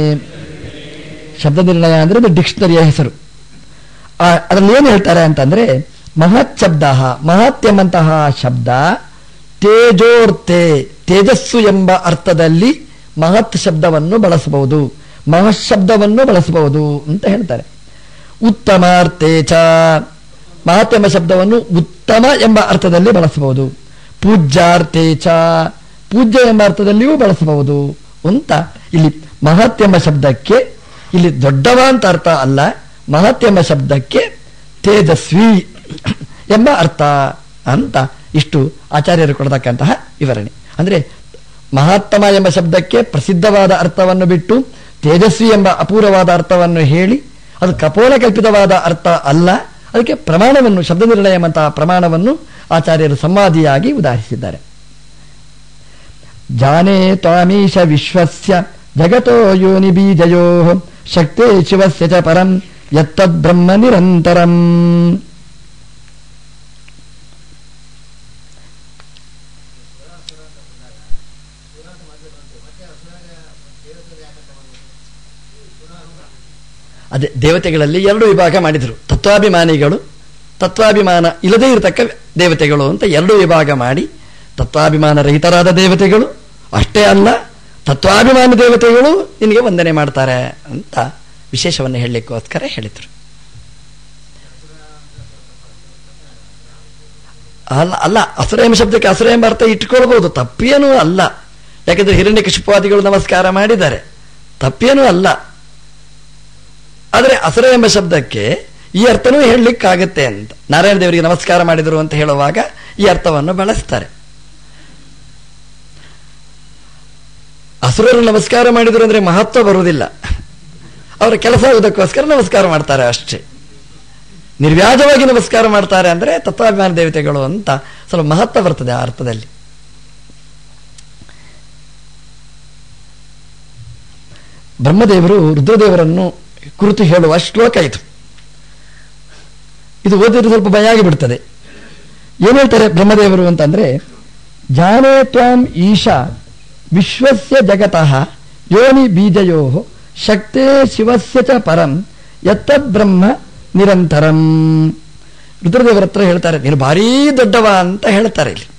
ಶಬ್ದ ನಿರ್ಣಯ ಅಂದರೆ ಅದು ಡಿಕ್ಷನರಿಯ ಹೆಸರು ಆ- ಅದರಲ್ಲಿ ಏನು ಹೇಳ್ತಾರೆ ಅಂತಂದ್ರೆ ಮಹತ್ ಶಬ್ದ ಮಹತ್ ಎಂಬಂತಹ ಶಬ್ದ ತೇಜೋರ್ತೆ ತೇಜಸ್ಸು ಎಂಬ ಅರ್ಥದಲ್ಲಿ ಮಹತ್ ಶಬ್ದವನ್ನು ಬಳಸಬಹುದು ಮಹತ್ ಶಬ್ದವನ್ನು ಬಳಸಬಹುದು ಅಂತ ಹೇಳ್ತಾರೆ ಉತ್ತಮಾರ್ಥೇ ಚ ಮಹತ್ ಎಂಬ ಶಬ್ದವನ್ನು ಉತ್ತಮ ಎಂಬ ಅರ್ಥದಲ್ಲಿ ಬಳಸಬಹುದು ಪೂಜ್ಯಾರ್ಥೇ ಚ ಪೂಜ್ಯ ಎಂಬ ಅರ್ಥದಲ್ಲಿಯೂ ಬಳಸಬಹುದು ಅಂತ ಇಲ್ಲಿ ಮಹತ್ ಎಂಬ ಶಬ್ದಕ್ಕೆ ಇಲ್ಲಿ ದೊಡ್ಡವ ಅಂತ ಅರ್ಥ ಅಲ್ಲ ಮಹತ್ ಎಂಬ ಶಬ್ದಕ್ಕೆ ತೇಜಸ್ವಿ ಎಂಬ ಅರ್ಥ ಅಂತ ಇಷ್ಟು ಆಚಾರ್ಯರು ಕೊಡತಕ್ಕಂತಹ ವಿವರಣೆ ಅಂದ್ರೆ ಮಹಾತ್ಮ ಎಂಬ ಶಬ್ದಕ್ಕೆ ಪ್ರಸಿದ್ಧವಾದ ಅರ್ಥವನ್ನು ಬಿಟ್ಟು ತೇಜಸ್ವಿ ಎಂಬ ಅಪೂರ್ವವಾದ ಅರ್ಥವನ್ನು ಹೇಳಿ ಅದು ಕಪೋಲ ಕಲ್ಪಿತವಾದ ಅರ್ಥ ಅಲ್ಲ ಅದಕ್ಕೆ ಪ್ರಮಾಣವನ್ನು ಶಬ್ದ ನಿರ್ಣಯ ಎಂಬಂತಹ ಪ್ರಮಾಣವನ್ನು ಆಚಾರ್ಯರು ಸಂವಾದಿಯಾಗಿ ಉದಾಹರಿಸಿದ್ದಾರೆ ಜಾನೇ ತ್ವಾಮೀಶ ವಿಶ್ವಸ್ಯ ಜಗತೋ ಯೋನಿ ಬೀಜಯೋ ಶಕ್ತಿ ಶಿವಸ್ಯ ಚ ಪರಂ ಯತ್ತದ್ ಬ್ರಹ್ಮ ನಿರಂತರಂ ಅದೇ ದೇವತೆಗಳಲ್ಲಿ ಎರಡು ವಿಭಾಗ ಮಾಡಿದರು ತತ್ವಾಭಿಮಾನಿಗಳು ತತ್ವಾಭಿಮಾನ ಇಲ್ಲದೇ ಇರತಕ್ಕ ದೇವತೆಗಳು ಅಂತ ಎರಡು ವಿಭಾಗ ಮಾಡಿ ತತ್ವಾಭಿಮಾನ ರಹಿತರಾದ ದೇವತೆಗಳು ಅಷ್ಟೇ ಅಲ್ಲ ತತ್ವಾಭಿಮಾನಿ ದೇವತೆಗಳು ನಿನಗೆ ವಂದನೆ ಮಾಡ್ತಾರೆ ಅಂತ ವಿಶೇಷವನ್ನು ಹೇಳಲಿಕ್ಕೋಸ್ಕರ ಹೇಳಿದರು ಅಲ್ಲ ಅಲ್ಲ ಅಸುರ ಎಂಬ ಶಬ್ದಕ್ಕೆ ಅಸುರ ಎಂಬ ಅರ್ಥ ಇಟ್ಕೊಳ್ಬಹುದು ತಪ್ಪೇನೂ ಅಲ್ಲ ಯಾಕಂದ್ರೆ ಹಿರಣ್ಯ ಕಶಿಪವಾದಿಗಳು ನಮಸ್ಕಾರ ಮಾಡಿದ್ದಾರೆ ತಪ್ಪೇನೂ ಅಲ್ಲ ಆದರೆ ಅಸುರ ಎಂಬ ಶಬ್ದಕ್ಕೆ ಈ ಅರ್ಥನೂ ಹೇಳಲಿಕ್ಕಾಗತ್ತೆ ಅಂತ ನಾರಾಯಣ ದೇವರಿಗೆ ನಮಸ್ಕಾರ ಮಾಡಿದರು ಅಂತ ಹೇಳುವಾಗ ಈ ಅರ್ಥವನ್ನು ಬಳಸ್ತಾರೆ ಅಸುರರು ನಮಸ್ಕಾರ ಮಾಡಿದರು ಅಂದ್ರೆ ಮಹತ್ವ ಬರುವುದಿಲ್ಲ ಅವರ ಕೆಲಸ ಆಗುವುದಕ್ಕೋಸ್ಕರ ನಮಸ್ಕಾರ ಮಾಡ್ತಾರೆ ಅಷ್ಟೇ ನಿರ್ವ್ಯಾಜವಾಗಿ ನಮಸ್ಕಾರ ಮಾಡ್ತಾರೆ ಅಂದ್ರೆ ತತ್ವಾಭಿಮಾನ ದೇವತೆಗಳು ಅಂತ ಸ್ವಲ್ಪ ಮಹತ್ವ ಬರ್ತದೆ ಆ ಅರ್ಥದಲ್ಲಿ ಬ್ರಹ್ಮದೇವರು ರುದ್ರದೇವರನ್ನು ಕುರಿತು ಹೇಳುವ ಶ್ಲೋಕ ಇದು ಇದು ಓದಿದ್ರೆ ಸ್ವಲ್ಪ ಭಯ ಆಗಿಬಿಡ್ತದೆ ಏನ್ ಹೇಳ್ತಾರೆ ಬ್ರಹ್ಮದೇವರು ಅಂತಂದ್ರೆ ಜಾನೇ ತ್ವಾಂ ಈಶಾ ವಿಶ್ವಸ್ಯ ಜಗತಃ ಯೋನಿ ಬೀಜಯೋ ಶಕ್ತೇ ಶಿವಸ್ಯ ಚ ಪರಂ ಯತ್ತದ್ ಬ್ರಹ್ಮ ನಿರಂತರಂ ರುದ್ರದೇವರ ಹತ್ರ ಹೇಳ್ತಾರೆ ನೀನು ಭಾರೀ ದೊಡ್ಡವ ಅಂತ ಹೇಳ್ತಾರೆ ಇಲ್ಲಿ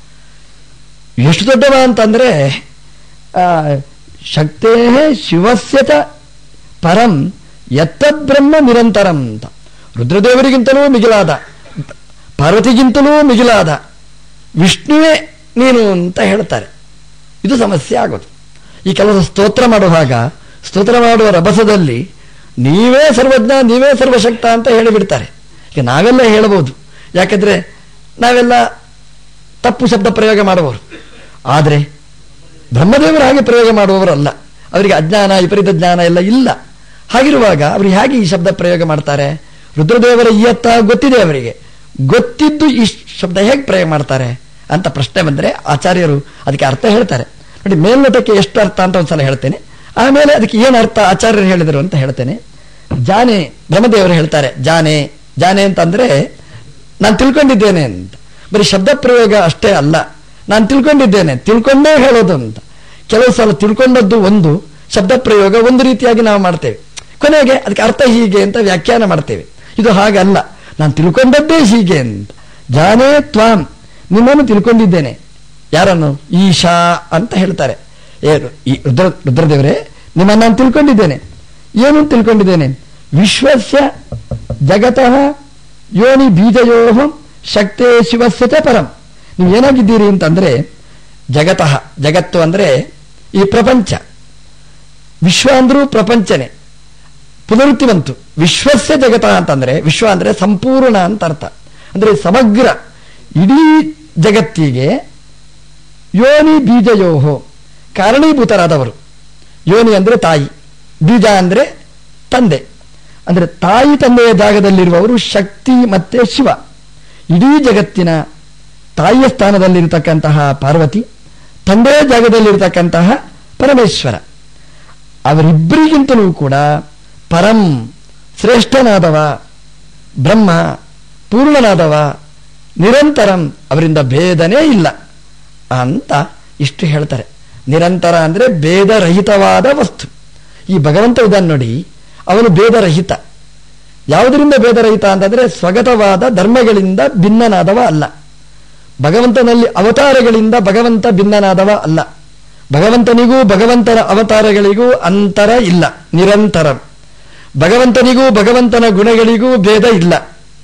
ಎಷ್ಟು ದೊಡ್ಡವ ಅಂತಂದ್ರೆ ಆ, ಶಕ್ತೇ ಶಿವಸ್ಯ ಚ ಪರಂ ಯತ್ತದ್ ಬ್ರಹ್ಮ ನಿರಂತರಂ ಅಂತ ರುದ್ರದೇವರಿಗಿಂತಲೂ ಮಿಗಿಲಾದ ಪಾರ್ವತಿಗಿಂತಲೂ ಮಿಗಿಲಾದ ವಿಷ್ಣುವೇ ನೀನು ಅಂತ ಹೇಳ್ತಾರೆ ಇದು ಸಮಸ್ಯೆ ಆಗೋದು ಈ ಕೆಲಸ ಸ್ತೋತ್ರ ಮಾಡುವಾಗ ಸ್ತೋತ್ರ ಮಾಡುವ ರಭಸದಲ್ಲಿ ನೀವೇ ಸರ್ವಜ್ಞ ನೀವೇ ಸರ್ವಶಕ್ತ ಅಂತ ಹೇಳಿಬಿಡ್ತಾರೆ ಈಗ ನಾವೆಲ್ಲ ಹೇಳಬಹುದು ಯಾಕಂದ್ರೆ ನಾವೆಲ್ಲ ತಪ್ಪು ಶಬ್ದ ಪ್ರಯೋಗ ಮಾಡುವವರು ಆದರೆ ಬ್ರಹ್ಮದೇವರು ಹಾಗೆ ಪ್ರಯೋಗ ಮಾಡುವವರಲ್ಲ ಅವರಿಗೆ ಅಜ್ಞಾನ ವಿಪರೀತ ಜ್ಞಾನ ಎಲ್ಲ ಇಲ್ಲ ಹಾಗಿರುವಾಗ ಅವರು ಹೇಗೆ ಈ ಶಬ್ದ ಪ್ರಯೋಗ ಮಾಡ್ತಾರೆ ರುದ್ರದೇವರ ಈ ಅರ್ಥ ಗೊತ್ತಿದೆ ಅವರಿಗೆ ಗೊತ್ತಿದ್ದು ಈ ಶಬ್ದ ಹೇಗೆ ಪ್ರಯೋಗ ಮಾಡ್ತಾರೆ ಅಂತ ಪ್ರಶ್ನೆ ಬಂದರೆ ಆಚಾರ್ಯರು ಅದಕ್ಕೆ ಅರ್ಥ ಹೇಳ್ತಾರೆ ನೋಡಿ ಮೇಲ್ನೋಟಕ್ಕೆ ಎಷ್ಟು ಅರ್ಥ ಅಂತ ಒಂದ್ಸಲ ಹೇಳ್ತೇನೆ ಆಮೇಲೆ ಅದಕ್ಕೆ ಏನು ಅರ್ಥ ಆಚಾರ್ಯರು ಹೇಳಿದರು ಅಂತ ಹೇಳ್ತೇನೆ ಜಾನೆ ಬ್ರಹ್ಮದೇವರು ಹೇಳ್ತಾರೆ ಜಾನೆ ಜಾನೆ ಅಂತಂದ್ರೆ ನಾನು ತಿಳ್ಕೊಂಡಿದ್ದೇನೆ ಅಂತ ಬರೀ ಶಬ್ದ ಪ್ರಯೋಗ ಅಷ್ಟೇ ಅಲ್ಲ ನಾನು ತಿಳ್ಕೊಂಡಿದ್ದೇನೆ ತಿಳ್ಕೊಂಡೇ ಹೇಳೋದು ಅಂತ ಕೆಲವು ಸಲ ತಿಳ್ಕೊಂಡದ್ದು ಒಂದು ಶಬ್ದ ಪ್ರಯೋಗ ಒಂದು ರೀತಿಯಾಗಿ ನಾವು ಮಾಡ್ತೇವೆ ಕೊನೆಗೆ ಅದಕ್ಕೆ ಅರ್ಥ ಹೀಗೆ ಅಂತ ವ್ಯಾಖ್ಯಾನ ಮಾಡ್ತೇವೆ ಇದು ಹಾಗಲ್ಲ ನಾನು ತಿಳ್ಕೊಂಡದ್ದೇ ಹೀಗೆ ಅಂತ ಜಾನೇ ತ್ವಾಂ ನಿಮ್ಮನ್ನು ತಿಳ್ಕೊಂಡಿದ್ದೇನೆ ಯಾರನ್ನು ಈಶಾ ಅಂತ ಹೇಳ್ತಾರೆ ಏನು ಈ ರುದ್ರ ರುದ್ರದೇವರೇ ನಿಮ್ಮನ್ನು ನಾನು ತಿಳ್ಕೊಂಡಿದ್ದೇನೆ ಏನು ಅಂತ ತಿಳ್ಕೊಂಡಿದ್ದೇನೆ ವಿಶ್ವಸ್ಯ ಜಗತಃ ಯೋನಿ ಬೀಜಯೋ ಶಕ್ತೇ ಶಿವಸ್ಯ ಚ ಪರಂ ನೀವು ಏನಾಗಿದ್ದೀರಿ ಅಂತಂದ್ರೆ ಜಗತಃ ಜಗತ್ತು ಅಂದ್ರೆ ಈ ಪ್ರಪಂಚ ವಿಶ್ವ ಅಂದ್ರೂ ಪ್ರಪಂಚನೇ ಪುನರುಕ್ತಿ ಬಂತು ವಿಶ್ವಸ್ಯ ಜಗತ ಅಂತಂದ್ರೆ ವಿಶ್ವ ಅಂದ್ರೆ ಸಂಪೂರ್ಣ ಅಂತ ಅರ್ಥ ಅಂದ್ರೆ ಸಮಗ್ರ ಇಡೀ ಜಗತ್ತಿಗೆ ಯೋನಿ ಬೀಜಯೋಹೋ ಕಾರಣೀಭೂತರಾದವರು ಯೋನಿ ಅಂದ್ರೆ ತಾಯಿ ಬೀಜ ಅಂದ್ರೆ ತಂದೆ ಅಂದ್ರೆ ತಾಯಿ ತಂದೆಯ ಜಾಗದಲ್ಲಿರುವವರು ಶಕ್ತಿ ಮತ್ತೆ ಶಿವ ಇಡೀ ಜಗತ್ತಿನ ತಾಯಿಯ ಸ್ಥಾನದಲ್ಲಿರತಕ್ಕಂತಹ ಪಾರ್ವತಿ ತಂದೆಯ ಜಾಗದಲ್ಲಿರತಕ್ಕಂತಹ ಪರಮೇಶ್ವರ ಅವರಿಬ್ಬರಿಗಿಂತಲೂ ಕೂಡ ಪರಂ ಶ್ರೇಷ್ಠನಾದವ ಬ್ರಹ್ಮ ಪೂರ್ಣನಾದವ ನಿರಂತರಂ ಅವರಿಂದ ಭೇದನೇ ಇಲ್ಲ ಅಂತ ಇಷ್ಟು ಹೇಳ್ತಾರೆ ನಿರಂತರ ಅಂದ್ರೆ ಭೇದರಹಿತವಾದ ವಸ್ತು ಈ ಭಗವಂತ ಉದಾಹರಣೆ ನೋಡಿ ಅವನು ಭೇದರಹಿತ ಯಾವುದರಿಂದ ಭೇದರಹಿತ ಅಂತಂದ್ರೆ ಸ್ವಗತವಾದ ಧರ್ಮಗಳಿಂದ ಭಿನ್ನನಾದವ ಅಲ್ಲ ಭಗವಂತನಲ್ಲಿ ಅವತಾರಗಳಿಂದ ಭಗವಂತ ಭಿನ್ನನಾದವ ಅಲ್ಲ ಭಗವಂತನಿಗೂ ಭಗವಂತನ ಅವತಾರಗಳಿಗೂ ಅಂತರ ಇಲ್ಲ ನಿರಂತರ ಭಗವಂತನಿಗೂ ಭಗವಂತನ ಗುಣಗಳಿಗೂ ಭೇದ ಇಲ್ಲ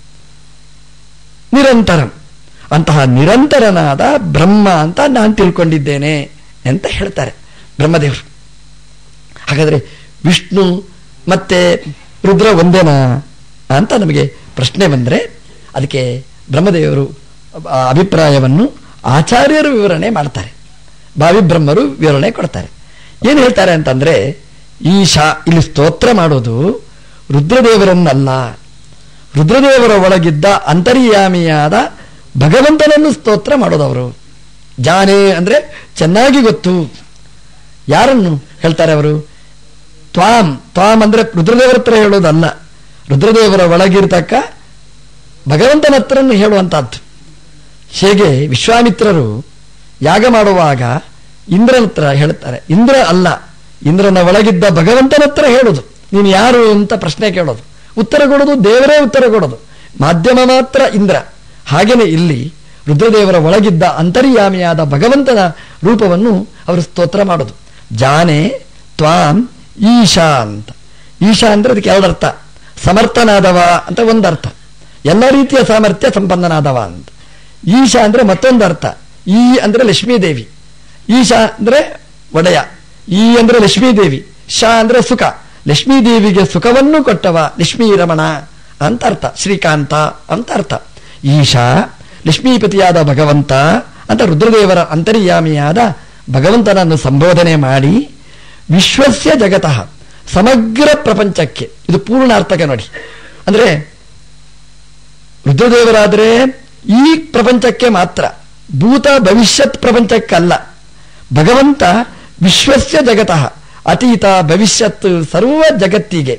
ನಿರಂತರ ಅಂತಹ ನಿರಂತರನಾದ ಬ್ರಹ್ಮ ಅಂತ ನಾನು ತಿಳ್ಕೊಂಡಿದ್ದೇನೆ ಅಂತ ಹೇಳ್ತಾರೆ ಬ್ರಹ್ಮದೇವರು ಹಾಗಾದ್ರೆ ವಿಷ್ಣು ಮತ್ತೆ ರುದ್ರ ಒಂದೇನಾ ಅಂತ ನಮಗೆ ಪ್ರಶ್ನೆ ಬಂದರೆ ಅದಕ್ಕೆ ಬ್ರಹ್ಮದೇವರು ಆ ಅಭಿಪ್ರಾಯವನ್ನು ಆಚಾರ್ಯರು ವಿವರಣೆ ಮಾಡ್ತಾರೆ ಭಾವಿ ಬ್ರಹ್ಮರು ವಿವರಣೆ ಕೊಡ್ತಾರೆ ಏನು ಹೇಳ್ತಾರೆ ಅಂತಂದ್ರೆ ಈಶಾ ಇಲ್ಲಿ ಸ್ತೋತ್ರ ಮಾಡೋದು ರುದ್ರದೇವರನ್ನಲ್ಲ ರುದ್ರದೇವರ ಒಳಗಿದ್ದ ಅಂತರ್ಯಾಮಿಯಾದ ಭಗವಂತನನ್ನು ಸ್ತೋತ್ರ ಮಾಡೋದವರು ಜಾನೆ ಅಂದ್ರೆ ಚೆನ್ನಾಗಿ ಗೊತ್ತು ಯಾರನ್ನು ಹೇಳ್ತಾರೆ ಅವರು ತ್ವಾಂ ತ್ವಾಂ ಅಂದ್ರೆ ರುದ್ರದೇವರ ಹತ್ರ ಹೇಳೋದಲ್ಲ ರುದ್ರದೇವರ ಒಳಗಿರ್ತಕ್ಕ ಭಗವಂತನ ಹತ್ರನ್ನು ಹೇಳುವಂತಹದ್ದು ಹೇಗೆ ವಿಶ್ವಾಮಿತ್ರರು ಯಾಗ ಮಾಡುವಾಗ ಇಂದ್ರನ ಹತ್ರ ಹೇಳ್ತಾರೆ ಇಂದ್ರ ಅಲ್ಲ ಇಂದ್ರನ ಒಳಗಿದ್ದ ಭಗವಂತನ ಹತ್ರ ಹೇಳೋದು ನೀನು ಯಾರು ಅಂತ ಪ್ರಶ್ನೆ ಕೇಳೋದು ಉತ್ತರ ಕೊಡೋದು ದೇವರೇ ಉತ್ತರ ಕೊಡೋದು ಮಾಧ್ಯಮ ಮಾತ್ರ ಇಂದ್ರ ಹಾಗೇನೆ ಇಲ್ಲಿ ರುದ್ರದೇವರ ಒಳಗಿದ್ದ ಅಂತರ್ಯಾಮಿಯಾದ ಭಗವಂತನ ರೂಪವನ್ನು ಅವರು ಸ್ತೋತ್ರ ಮಾಡೋದು ಜಾನೆ ತ್ವಾಂ ಈಶಾ ಅಂತ ಈಶಾ ಅಂದ್ರೆ ಅದಕ್ಕೆ ಎರಡರ್ಥ ಸಮರ್ಥನಾದವ ಅಂತ ಒಂದರ್ಥ ಎಲ್ಲ ರೀತಿಯ ಸಾಮರ್ಥ್ಯ ಸಂಪನ್ನನಾದವ ಅಂತ ಈಶಾ ಅಂದ್ರೆ ಮತ್ತೊಂದು ಅರ್ಥ ಈ ಅಂದ್ರೆ ಲಕ್ಷ್ಮೀದೇವಿ ಈಶಾ ಅಂದ್ರೆ ಒಡೆಯ ಈ ಅಂದ್ರೆ ಲಕ್ಷ್ಮೀದೇವಿ ಶಾ ಅಂದ್ರೆ ಸುಖ ಲಕ್ಷ್ಮೀದೇವಿಗೆ ಸುಖವನ್ನು ಕೊಟ್ಟವ ಲಕ್ಷ್ಮೀ ರಮಣ ಅಂತ ಅರ್ಥ ಶ್ರೀಕಾಂತ ಅಂತ ಅರ್ಥ ಈಶಾ ಲಕ್ಷ್ಮೀಪತಿಯಾದ ಭಗವಂತ ಅಂತ ರುದ್ರದೇವರ ಅಂತರ್ಯಾಮಿಯಾದ ಭಗವಂತನನ್ನು ಸಂಬೋಧನೆ ಮಾಡಿ ವಿಶ್ವಸ್ಯ ಜಗತಃ ಸಮಗ್ರ ಪ್ರಪಂಚಕ್ಕೆ ಇದು ಪೂರ್ಣಾರ್ಥಕ ನೋಡಿ ಅಂದ್ರೆ ರುದ್ರದೇವರಾದ್ರೆ ಈ ಪ್ರಪಂಚಕ್ಕೆ ಮಾತ್ರ ಭೂತ ಭವಿಷ್ಯತ್ ಪ್ರಪಂಚಕ್ಕಲ್ಲ ಭಗವಂತ ವಿಶ್ವಸ್ಯ ಜಗತಃ ಅತೀತ ಭವಿಷ್ಯತ್ ಸರ್ವ ಜಗತ್ತಿಗೆ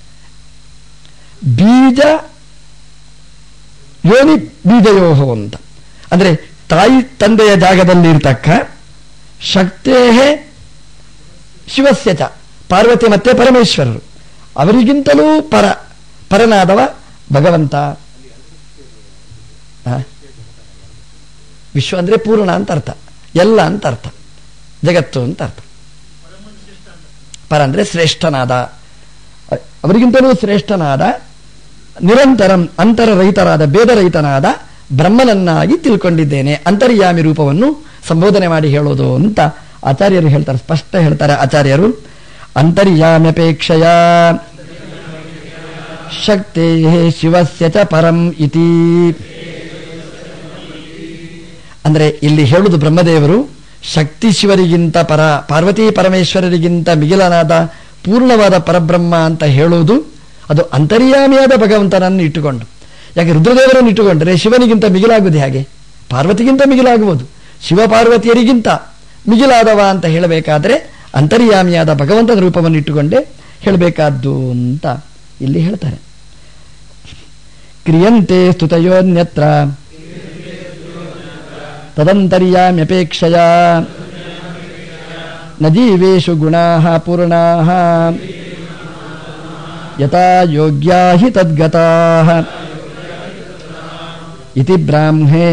ಬೀಜ ಯೋನಿ ಬೀಜಯೋಹ ಅಂತ ಅಂದ್ರೆ ತಾಯಿ ತಂದೆಯ ಜಾಗದಲ್ಲಿ ಇರ್ತಕ್ಕ ಶಕ್ತೇ ಶಿವಸ್ಯ ಚ ಪಾರ್ವತಿ ಮತ್ತೆ ಪರಮೇಶ್ವರರು ಅವರಿಗಿಂತಲೂ ಪರ ಪರನಾದವ ಭಗವಂತ ಆ? ವಿಶ್ವ ಅಂದ್ರೆ ಪೂರ್ಣ ಅಂತ ಅರ್ಥ ಎಲ್ಲ ಅಂತ ಅರ್ಥ ಜಗತ್ತು ಅಂತ ಅರ್ಥ ಪರ ಅಂದ್ರೆ ಶ್ರೇಷ್ಠನಾದ ಅ- ಅವರಿಗಿಂತಲೂ ಶ್ರೇಷ್ಠನಾದ ನಿರಂತರಂ ಅಂತರರಹಿತರಾದ ಭೇದರಹಿತನಾದ ಬ್ರಹ್ಮನನ್ನಾಗಿ ತಿಳ್ಕೊಂಡಿದ್ದೇನೆ ಅಂತರ್ಯಾಮಿ ರೂಪವನ್ನು ಸಂಬೋಧನೆ ಮಾಡಿ ಹೇಳೋದು ಅಂತ ಆಚಾರ್ಯರು ಹೇಳ್ತಾರೆ ಸ್ಪಷ್ಟ ಹೇಳ್ತಾರೆ ಆಚಾರ್ಯರು ಅಂತರ್ಯಾಮ್ಯಪೇಕ್ಷೆಯ ಶಕ್ತೇ ಶಿವಸ್ಯ ಚ ಪರಂ ಇತಿ ಅಂದ್ರೆ ಇಲ್ಲಿ ಹೇಳುದು ಬ್ರಹ್ಮದೇವರು ಶಕ್ತಿ ಶಿವರಿಗಿಂತ ಪರ ಪಾರ್ವತಿ ಪರಮೇಶ್ವರರಿಗಿಂತ ಮಿಗಿಲನಾದ ಪೂರ್ಣವಾದ ಪರಬ್ರಹ್ಮ ಅಂತ ಹೇಳುವುದು ಅದು ಅಂತರ್ಯಾಮಿಯಾದ ಭಗವಂತನನ್ನು ಇಟ್ಟುಕೊಂಡು ಯಾಕೆ ರುದ್ರದೇವರನ್ನು ಇಟ್ಟುಕೊಂಡ್ರೆ ಶಿವನಿಗಿಂತ ಮಿಗಿಲಾಗುವುದು ಹೇಗೆ ಪಾರ್ವತಿಗಿಂತ ಮಿಗಿಲಾಗುವುದು ಶಿವ ಪಾರ್ವತಿಯರಿಗಿಂತ ಮಿಗಿಲಾದವ ಅಂತ ಹೇಳಬೇಕಾದ್ರೆ ಅಂತರ್ಯಾಮಿಯಾದ ಭಗವಂತನ ರೂಪವನ್ನು ಇಟ್ಟುಕೊಂಡೇ ಹೇಳಬೇಕಾದ್ದು ಅಂತ ಇಲ್ಲಿ ಹೇಳ್ತಾರೆ ಕ್ರಿಯಂತೆ ಸ್ತುತಯೋನ್ಯತ್ರ ತದಂತರ್ಯಾಮ್ಯಪೇಕ್ಷಯ ನ ಜೀವೇಶು ಗುಣಾ ಪೂರ್ಣಾ ಯಥಾ ಯೋಗ್ಯಾ ಹಿ ತದ್ಗತಾ ಇತಿ ಬ್ರಾಹ್ಮೇ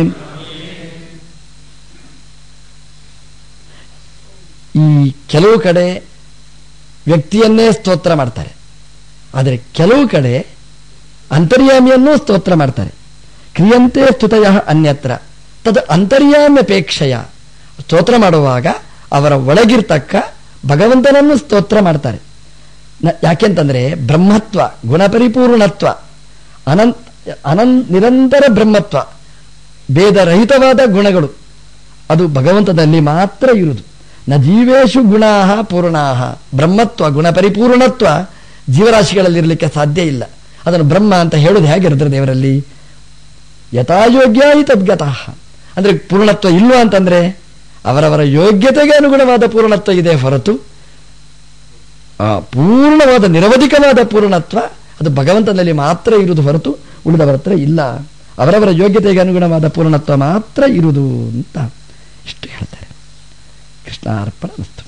ಈ ಕೆಲವು ಕಡೆ ವ್ಯಕ್ತಿಯನ್ನೇ ಸ್ತೋತ್ರ ಮಾಡ್ತಾರೆ ಆದರೆ ಕೆಲವು ಕಡೆ ಅಂತರ್ಯಾಮಿಯನ್ನೂ ಸ್ತೋತ್ರ ಮಾಡ್ತಾರೆ ಕ್ರಿಯಂತೆ ಸ್ತುತಯ ಅನ್ಯತ್ರ ತದ್ ಅಂತರ್ಯಾಮ್ಯಪೇಕ್ಷೆಯ ಸ್ತೋತ್ರ ಮಾಡುವಾಗ ಅವರ ಒಳಗಿರ್ತಕ್ಕ ಭಗವಂತನನ್ನು ಸ್ತೋತ್ರ ಮಾಡ್ತಾರೆ ನ- ಯಾಕೆಂತಂದ್ರೆ ಬ್ರಹ್ಮತ್ವ ಗುಣಪರಿಪೂರ್ಣತ್ವ ಅನಂತ ಅನನ್ ನಿರಂತರ ಬ್ರಹ್ಮತ್ವ ಭೇದರಹಿತವಾದ ಗುಣಗಳು ಅದು ಭಗವಂತನಲ್ಲಿ ಮಾತ್ರ ಇರುವುದು ನ ಜೀವೇಶು ಗುಣಾ ಪೂರ್ಣಾ ಬ್ರಹ್ಮತ್ವ ಗುಣಪರಿಪೂರ್ಣತ್ವ ಜೀವರಾಶಿಗಳಲ್ಲಿರಲಿಕ್ಕೆ ಸಾಧ್ಯ ಇಲ್ಲ ಅದನ್ನು ಬ್ರಹ್ಮ ಅಂತ ಹೇಳೋದು ಹೇಗಿರುತ್ತೆ ದೇವರಲ್ಲಿ ಯಥಾಯೋಗ್ಯ ಹಿ ತದ್ಗತಃ ಅಂದ್ರೆ ಪೂರ್ಣತ್ವ ಇಲ್ವಾ ಅಂತಂದ್ರೆ ಅವರವರ ಯೋಗ್ಯತೆಗೆ ಅನುಗುಣವಾದ ಪೂರ್ಣತ್ವ ಇದೆ ಹೊರತು ಆ ಪೂರ್ಣವಾದ ನಿರವಧಿಕವಾದ ಪೂರ್ಣತ್ವ ಅದು ಭಗವಂತನಲ್ಲಿ ಮಾತ್ರ ಇರುವುದು ಹೊರತು ಉಳಿದವರ ಹತ್ರ ಇಲ್ಲ ಅವರವರ ಯೋಗ್ಯತೆಗೆ ಅನುಗುಣವಾದ ಪೂರ್ಣತ್ವ ಮಾತ್ರ ಇರುವುದು ಅಂತ ಇಷ್ಟು ಹೇಳ್ತಾರೆ ಕೃಷ್ಣಾರ್ಪಣ ವಸ್ತು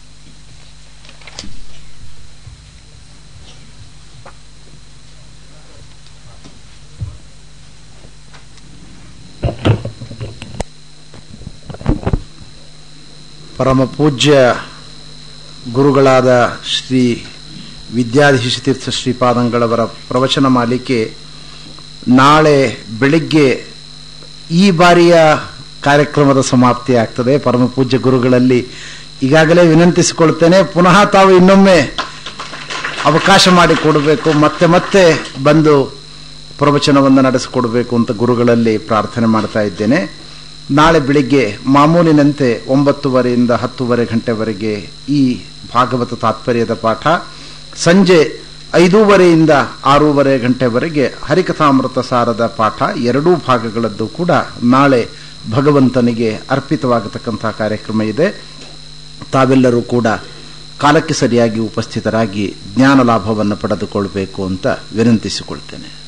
ಪರಮ ಪೂಜ್ಯ ಗುರುಗಳಾದ ಶ್ರೀ ವಿದ್ಯಾಧೀಶ ತೀರ್ಥ ಶ್ರೀಪಾದಂಗಳವರ ಪ್ರವಚನ ಮಾಲಿಕೆ ನಾಳೆ ಬೆಳಿಗ್ಗೆ ಈ ಬಾರಿಯ ಕಾರ್ಯಕ್ರಮದ ಸಮಾಪ್ತಿ ಆಗ್ತದೆ ಪರಮ ಪೂಜ್ಯ ಗುರುಗಳಲ್ಲಿ ಈಗಾಗಲೇ ವಿನಂತಿಸಿಕೊಳ್ತೇನೆ ಪುನಃ ತಾವು ಇನ್ನೊಮ್ಮೆ ಅವಕಾಶ ಮಾಡಿ ಕೊಡಬೇಕು ಮತ್ತೆ ಮತ್ತೆ ಬಂದು ಪ್ರವಚನವನ್ನು ನಡೆಸಿಕೊಡಬೇಕು ಅಂತ ಗುರುಗಳಲ್ಲಿ ಪ್ರಾರ್ಥನೆ ಮಾಡ್ತಾ ಇದ್ದೇನೆ ನಾಳೆ ಬೆಳಿಗ್ಗೆ ಮಾಮೂಲಿನಂತೆ ಒಂಬತ್ತುವರೆಯಿಂದ ಹತ್ತುವರೆ ಗಂಟೆವರೆಗೆ ಈ ಭಾಗವತ ತಾತ್ಪರ್ಯದ ಪಾಠ ಸಂಜೆ ಐದೂವರೆಯಿಂದ ಆರೂವರೆ ಗಂಟೆವರೆಗೆ ಹರಿಕಥಾಮೃತ ಸಾರದ ಪಾಠ ಎರಡೂ ಭಾಗಗಳದ್ದು ಕೂಡ ನಾಳೆ ಭಗವಂತನಿಗೆ ಅರ್ಪಿತವಾಗತಕ್ಕಂತಹ ಕಾರ್ಯಕ್ರಮ ಇದೆ ತಾವೆಲ್ಲರೂ ಕೂಡ ಕಾಲಕ್ಕೆ ಸರಿಯಾಗಿ ಉಪಸ್ಥಿತರಾಗಿ ಜ್ಞಾನ ಲಾಭವನ್ನು ಪಡೆದುಕೊಳ್ಬೇಕು ಅಂತ ವಿನಂತಿಸಿಕೊಳ್ತೇನೆ